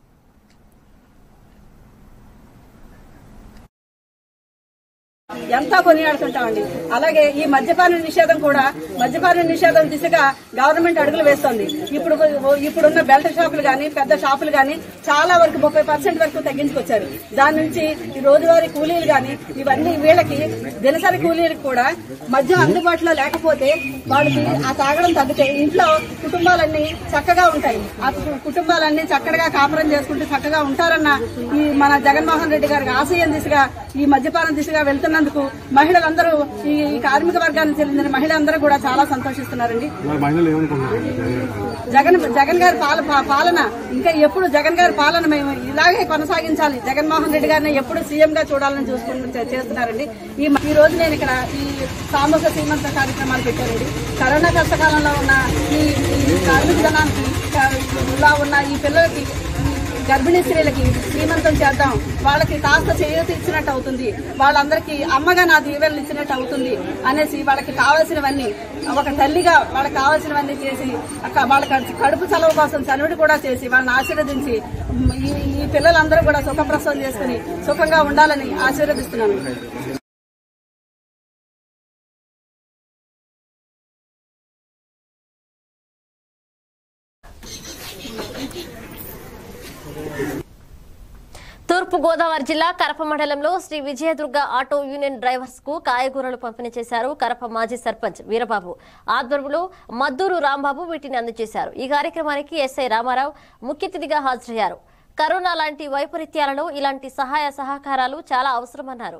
ఎంతో కొనియాడుతుంటామండి అలాగే ఈ మద్యపాన నిషేధం కూడా మద్యపాన నిషేధం దిశగా గవర్నమెంట్ అడుగులు వేస్తోంది ఇప్పుడు ఇప్పుడున్న బెల్ట్ షాపులు గాని పెద్ద షాపులు గాని చాలా వరకు ముప్పై పర్సెంట్ వరకు తగ్గించుకొచ్చారు దాని నుంచి ఈ రోజువారీ కూలీలు గాని ఇవన్నీ వీళ్ళకి దినసరి కూలీలకు కూడా మద్యం అందుబాటులో లేకపోతే వాళ్ళకి ఆ తాగడం తగ్గితే ఇంట్లో కుటుంబాలన్నీ చక్కగా ఉంటాయి ఆ కు- కుటుంబాలన్నీ చక్కగా కాపురం చేసుకుంటూ చక్కగా ఉంటారన్న ఈ మన జగన్మోహన్ రెడ్డి గారికి ఆశయం దిశగా ఈ మద్యపానం దిశగా వెళ్తున్నందుకు మహిళలందరూ ఈ ఈ కార్మిక వర్గానికి చెందిన మహిళలందరూ కూడా చాలా సంతోషిస్తున్నారండి మహిళలు ఏమనుకుంటున్నారు జగన్ జగన్ గారి పాల పా- పాలన ఇంకా ఎప్పుడు జగన్ గారి పాలన మేము ఇలాగే కొనసాగించాలి జగన్మోహన్ రెడ్డి గారిని ఎప్పుడు సీఎం గా చూడాలని చూసుకుంటూ చే- చేస్తున్నారండి ఈ ఈ రోజు నేను ఇక్కడ ఈ సామూహిక సీమంత కార్యక్రమాలు పెట్టానండి కరోనా కష్టకాలంలో ఉన్న ఈ ఈ కార్మిక జనానికి క- ఇలా ఉన్న ఈ పిల్లలకి గర్భిణీ స్త్రీలకి శ్రీమంతం చేద్దాం వాళ్ళకి కాస్త చేయూత ఇచ్చినట్టు అవుతుంది వాళ్ళందరికీ అమ్మగా నా దీవెనలు ఇచ్చినట్టు అవుతుంది అనేసి వాళ్ళకి కావాల్సినవన్నీ ఒక తల్లిగా వాళ్ళకి కావాల్సినవన్నీ చేసి అక్క- వాళ్ళ కడుపు- కడుపు చలవ కోసం చనువుడు కూడా చేసి వాళ్ళని ఆశీర్వదించి మ్, ఈ ఈ పిల్లలందరూ కూడా సుఖప్రసవం చేసుకుని సుఖంగా ఉండాలని ఆశీర్వదిస్తున్నాను తూర్పు గోదావరి జిల్లా కరప మండలంలో Shri Vijayadurga auto union drivers కు కాయగూరలు పంపిణీ చేశారు కరప మాజీ సర్పంచ్ వీరబాబు ఆధ్వర్యంలో మద్దూరు రాంబాబు వీటిని అందజేశారు ఈ కార్యక్రమానికి ఎస్ఐ రామారావు ముఖ్య అతిథిగా హాజరయ్యారు కరోనా లాంటి వైపరీత్యాలలో ఇలాంటి సహాయ సహకారాలు చాలా అవసరమన్నారు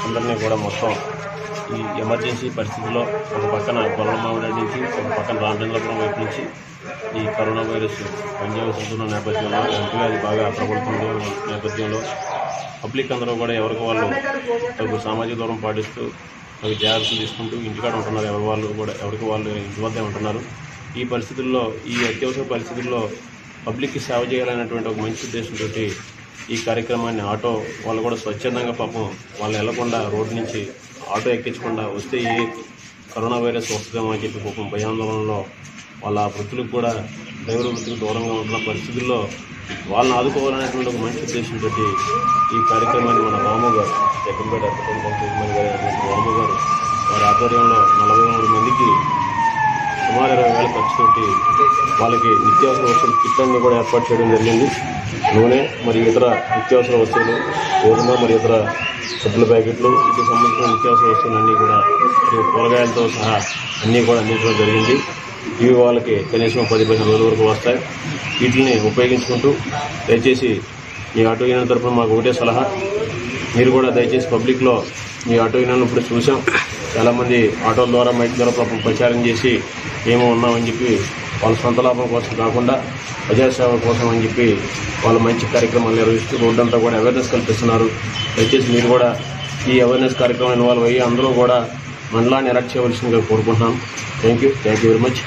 అందరినీ కూడా మొత్తం ఈ ఎమర్జెన్సీ పరిస్థితిలో ఒక పక్కన గొల్లమావిడ నుంచి ఒక పక్కన రామచంద్రపురం వైపు నుంచి ఈ కరోనా వైరస్ పనిచేస్తున్న నేపథ్యంలో ఎంపీ అది బాగా ప్రబలుతున్న నేపథ్యంలో పబ్లిక్ అందరూ కూడా ఎవరికి వాళ్ళు తగు సామాజిక దూరం పాటిస్తూ తగు జాగ్రత్తలు తీసుకుంటూ ఇంటికాడ ఉంటున్నారు ఎవరి వాళ్ళు కూడా ఎవరికి వాళ్ళు ఇంటి వద్దే ఉంటున్నారు ఈ పరిస్థితుల్లో ఈ అత్యవసర పరిస్థితుల్లో పబ్లిక్కి సేవ చేయాలనేటువంటి ఒక మంచి ఉద్దేశంతో ఈ కార్యక్రమాన్ని ఆటో వాళ్ళు కూడా స్వచ్ఛందంగా పాపం వాళ్ళు వెళ్లకుండా రోడ్డు నుంచి ఆటో ఎక్కించకుండా వస్తే ఏ కరోనా వైరస్ వస్తుందేమో అని చెప్పి పాపం భయాందోళనలో వాళ్ళ వృత్తులకు కూడా డ్రైవర్ వృత్తికి దూరంగా ఉంటున్న పరిస్థితుల్లో వాళ్ళని ఆదుకోవాలనేటువంటి ఒక మంచి ఉద్దేశంతో ఈ కార్యక్రమాన్ని మన రాము గారు జగన్పేట అర్పణ పంచాయతీ గారు అయినటువంటి రాము గారు వారి ఆధ్వర్యంలో నలభై మూడు మందికి సుమారు ఇరవై వేల ఖర్చుతోటి వాళ్ళకి నిత్యావసర వస్తువులు కిట్లన్నీ కూడా ఏర్పాటు చేయడం జరిగింది నూనె మరియు ఇతర నిత్యావసర వస్తువులు గోధుమ మరియు ఇతర సబ్బుల ప్యాకెట్లు వీటికి సంబంధించిన నిత్యావసర వస్తువులన్నీ కూడా మరియు కూరగాయలతో సహా అన్నీ కూడా అందించడం జరిగింది ఇవి వాళ్ళకి కనీసం పది పదిహేను రోజుల వరకు వస్తాయి వీటిని ఉపయోగించుకుంటూ దయచేసి మీ ఆటో యూనియన్ తరఫున మాకు ఒకటే సలహా మీరు కూడా దయచేసి పబ్లిక్లో మీ ఆటో యూనియన్ ఇప్పుడు చూసాం చాలామంది ఆటోల ద్వారా మైక్ ద్వారా పాపం ప్రచారం చేసి ఏమో ఉన్నామని చెప్పి వాళ్ళ సొంత లాభం కోసం కాకుండా ప్రజాసేవ కోసం అని చెప్పి వాళ్ళు మంచి కార్యక్రమాలు నిర్వహిస్తూ రోడ్డంతా కూడా అవేర్నెస్ కల్పిస్తున్నారు దయచేసి మీరు కూడా ఈ అవేర్నెస్ కార్యక్రమం ఇన్వాల్వ్ అయ్యి అందరూ కూడా మండలాన్ని ఎలక్ట్ చేయవలసిందిగా కోరుకుంటున్నాం thank you thank you very much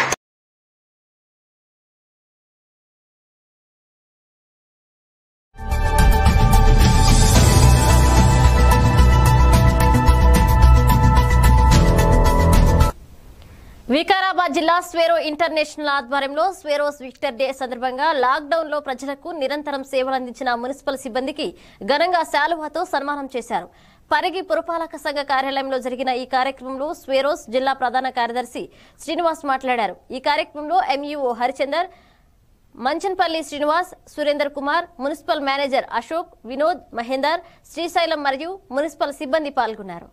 Vikarabad జిల్లా స్వేరో ఇంటర్నేషనల్ ఆధ్వర్యంలో స్వేరోస్ విక్టర్ డే సందర్భంగా లాక్డౌన్ లో ప్రజలకు నిరంతరం సేవలు అందించిన మున్సిపల్ సిబ్బందికి ఘనంగా శాలువాతో సన్మానం చేశారు పరిగి పురపాలక సంఘ కార్యాలయంలో జరిగిన ఈ కార్యక్రమంలో స్వేరోస్ జిల్లా ప్రధాన కార్యదర్శి శ్రీనివాస్ మాట్లాడారు ఈ కార్యక్రమంలో MEO Harichandar Manchanpally Srinivas Surender Kumar municipal manager Ashok Vinod Mahender Srisailam మరియు మున్సిపల్ సిబ్బంది పాల్గొన్నారు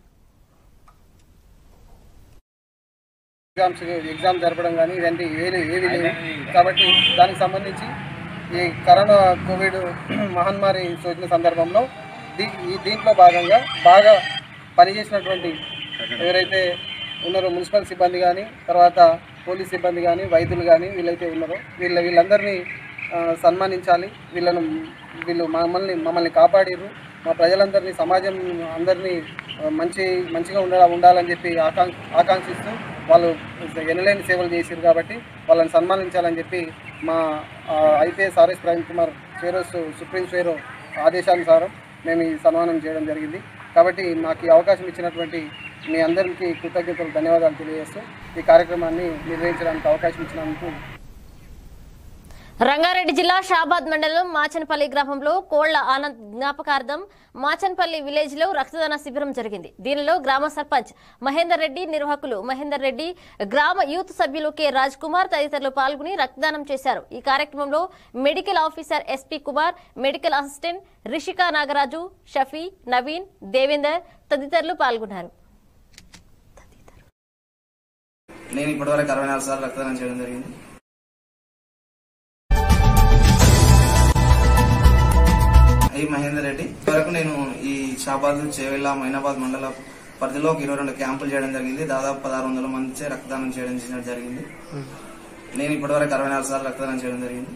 ఎగ్జామ్స్ ఎగ్జామ్ జరపడం కానీ ఇవన్నీ ఏవి ఏవి లేవు కాబట్టి దానికి సంబంధించి ఈ కరోనా కోవిడ్ మహమ్మారి సోకిన సందర్భంలో దీ ఈ దీంట్లో భాగంగా బాగా పనిచేసినటువంటి ఎవరైతే ఉన్నారో మున్సిపల్ సిబ్బంది కానీ తర్వాత పోలీస్ సిబ్బంది కానీ వైద్యులు కానీ వీళ్ళైతే ఉన్నారో వీళ్ళ వీళ్ళందరినీ ఆ, సన్మానించాలి వీళ్ళను వీళ్ళు మమ్మల్ని మమ్మల్ని కాపాడిర్రు మా ప్రజలందరినీ సమాజం అందరినీ ఆ, మంచి మంచిగా ఉండాల ఉండాలని చెప్పి ఆకాంక్ష ఆకాంక్షిస్తూ వాళ్ళు ఎనలేని సేవలు చేశారు కాబట్టి వాళ్ళని సన్మానించాలని చెప్పి మా IPS RS Praveen Kumar Swaeros supreme Swaero ఆదేశానుసారం మేము ఈ సన్మానం చేయడం జరిగింది కాబట్టి నాకు ఈ అవకాశం ఇచ్చినటువంటి మీ అందరికీ కృతజ్ఞతలు ధన్యవాదాలు తెలియజేస్తూ ఈ కార్యక్రమాన్ని నిర్వహించడానికి అవకాశం ఇచ్చినందుకు రంగారెడ్డి జిల్లా షాబాద్ మండలం మాచనపల్లి గ్రామంలో కోళ్ల ఆనంద్ జ్ఞాపకార్థం మాచనపల్లి విలేజ్ లో రక్తదాన శిబిరం జరిగింది దీనిలో గ్రామ సర్పంచ్ మహేందర్ రెడ్డి నిర్వాహకులు మహేందర్ రెడ్డి గ్రామ యూత్ సభ్యులు కె రాజ్ కుమార్ తదితరులు పాల్గొని రక్తదానం చేశారు ఈ కార్యక్రమంలో medical officer SP Kumar medical assistant Rishika Nagaraju Shafi Naveen Devender తదితరులు పాల్గొన్నారు నేను ఇప్పటివరకు అరవై నాలుగు సార్లు రక్తదానం చేయడం జరిగింది ఐ మహేందర్ రెడ్డి ఇప్పటివరకు నేను ఈ షాబాద్ చేవెళ్ళ మైనాబాద్ మండల పరిధిలో ఒక ఇరవై రెండు క్యాంపులు చేయడం జరిగింది దాదాపు పదహారు వందల మంది రక్తదానం చేయడం చేసిన జరిగింది నేను ఇప్పటివరకు అరవై నాలుగు సార్లు రక్తదానం చేయడం జరిగింది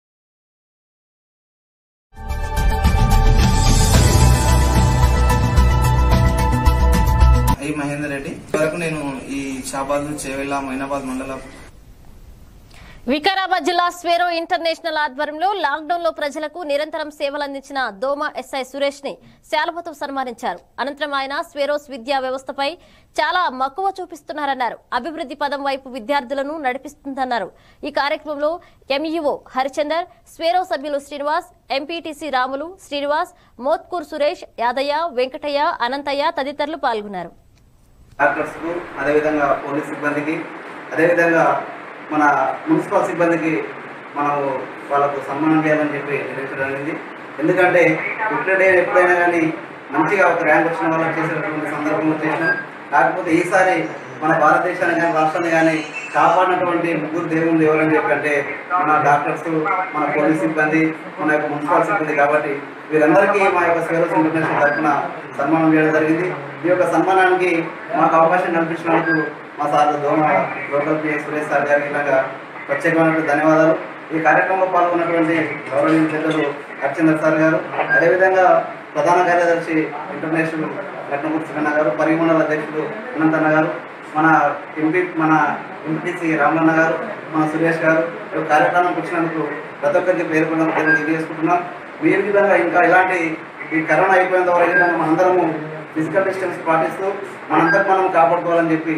ఐ మహేందర్ రెడ్డి ఇప్పటివరకు నేను ఈ షాబాద్ చేవెళ్ళ మైనాబాద్ మండల వికారాబాద్ జిల్లా స్వేరో ఇంటర్నేషనల్ ఆధ్వర్యంలో లాక్డౌన్ లో ప్రజలకు నిరంతరం సేవలు అందించిన దోమ ఎస్ఐ సురేష్ ని శాలువతో సన్మానించారు అనంతరం ఆయన స్వేరోస్ విద్యా వ్యవస్థపై చాలా మక్కువ చూపిస్తున్నారన్నారు అభివృద్ధి పదం వైపు విద్యార్థులను నడిపిస్తుందన్నారు ఈ కార్యక్రమంలో ఎంఈఓ హరిచందర్ స్వేరో సభ్యులు శ్రీనివాస్ ఎంపీటీసీ రాములు శ్రీనివాస్ మోత్కూర్ సురేష్ యాదయ్య వెంకటయ్య అనంతయ్య తదితరులు పాల్గొన్నారు డాక్టర్స్కు అదేవిధంగా పోలీస్ సిబ్బందికి అదేవిధంగా మన మున్సిపల్ సిబ్బందికి మనము వాళ్ళకు సన్మానం చేయాలని చెప్పి నిర్ణయించడం జరిగింది ఎందుకంటే డే ఎప్పుడైనా కానీ మంచిగా ఒక ర్యాంక్ వచ్చిన వాళ్ళకి చేసేటటువంటి సందర్భంలో చేసినాం కాకపోతే ఈసారి మన భారతదేశాన్ని కానీ రాష్ట్రాన్ని కానీ కాపాడినటువంటి ముగ్గురు దేవుళ్ళు ఎవరని చెప్పి అంటే మన డాక్టర్స్ మన పోలీస్ సిబ్బంది మన యొక్క మున్సిపల్ సిబ్బంది కాబట్టి వీరందరికీ మా యొక్క సేవస్ ఇంటర్నేషనల్ తరఫున సన్మానం చేయడం జరిగింది ఈ యొక్క సన్మానానికి మాకు అవకాశం కల్పించినందుకు మా సార్ దోమ లోకల్ పి సురేష్ సార్ గారికి ఇలాగా ప్రత్యేకమైనటువంటి ధన్యవాదాలు ఈ కార్యక్రమంలో పాల్గొన్నటువంటి గౌరవనీయ పెద్దలు హర్చందర్ సార్ గారు అదేవిధంగా ప్రధాన కార్యదర్శి ఇంటర్నేషనల్ రత్నమూర్తి కన్న గారు పరిమండల అధ్యక్షుడు అనంతన్న గారు మన ఎంపీ మన ఎంపీసీ రామలన్న గారు మన సురేష్ గారు ఈ కార్యక్రమం వచ్చినందుకు ప్రతి ఒక్కరికి పేర్కొన్న పేరు తెలియజేసుకుంటున్నాం మీరు విధంగా ఇంకా ఇలాంటి ఈ కరోనా అయిపోయేంత వరకు విధంగా మనందరము ఫిజికల్ డిస్టెన్స్ పాటిస్తూ మనందరికి మనం కాపాడుకోవాలని చెప్పి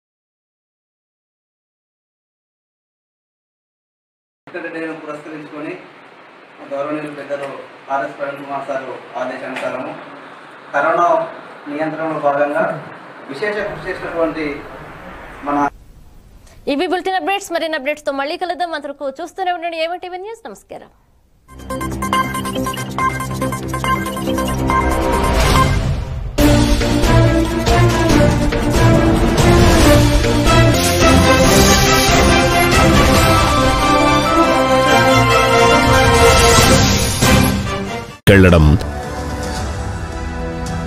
డేను పురస్కరించుకొని గౌరవనీయులు పెద్దలు ఆర్ఎస్ ప్రవీణ్ కుమార్ సార్ ఆదేశానుసారము కరోనా నియంత్రణలో భాగంగా విశేష కృషి చేసినటువంటి మన ఇవి బులెటిన్ అప్డేట్స్ మరిన్ని అప్డేట్స్ తో మళ్ళీ కలుద్దాం అంతవరకు చూస్తూనే ఉండండి ఏమిటి న్యూస్ నమస్కారం కెళ్లడం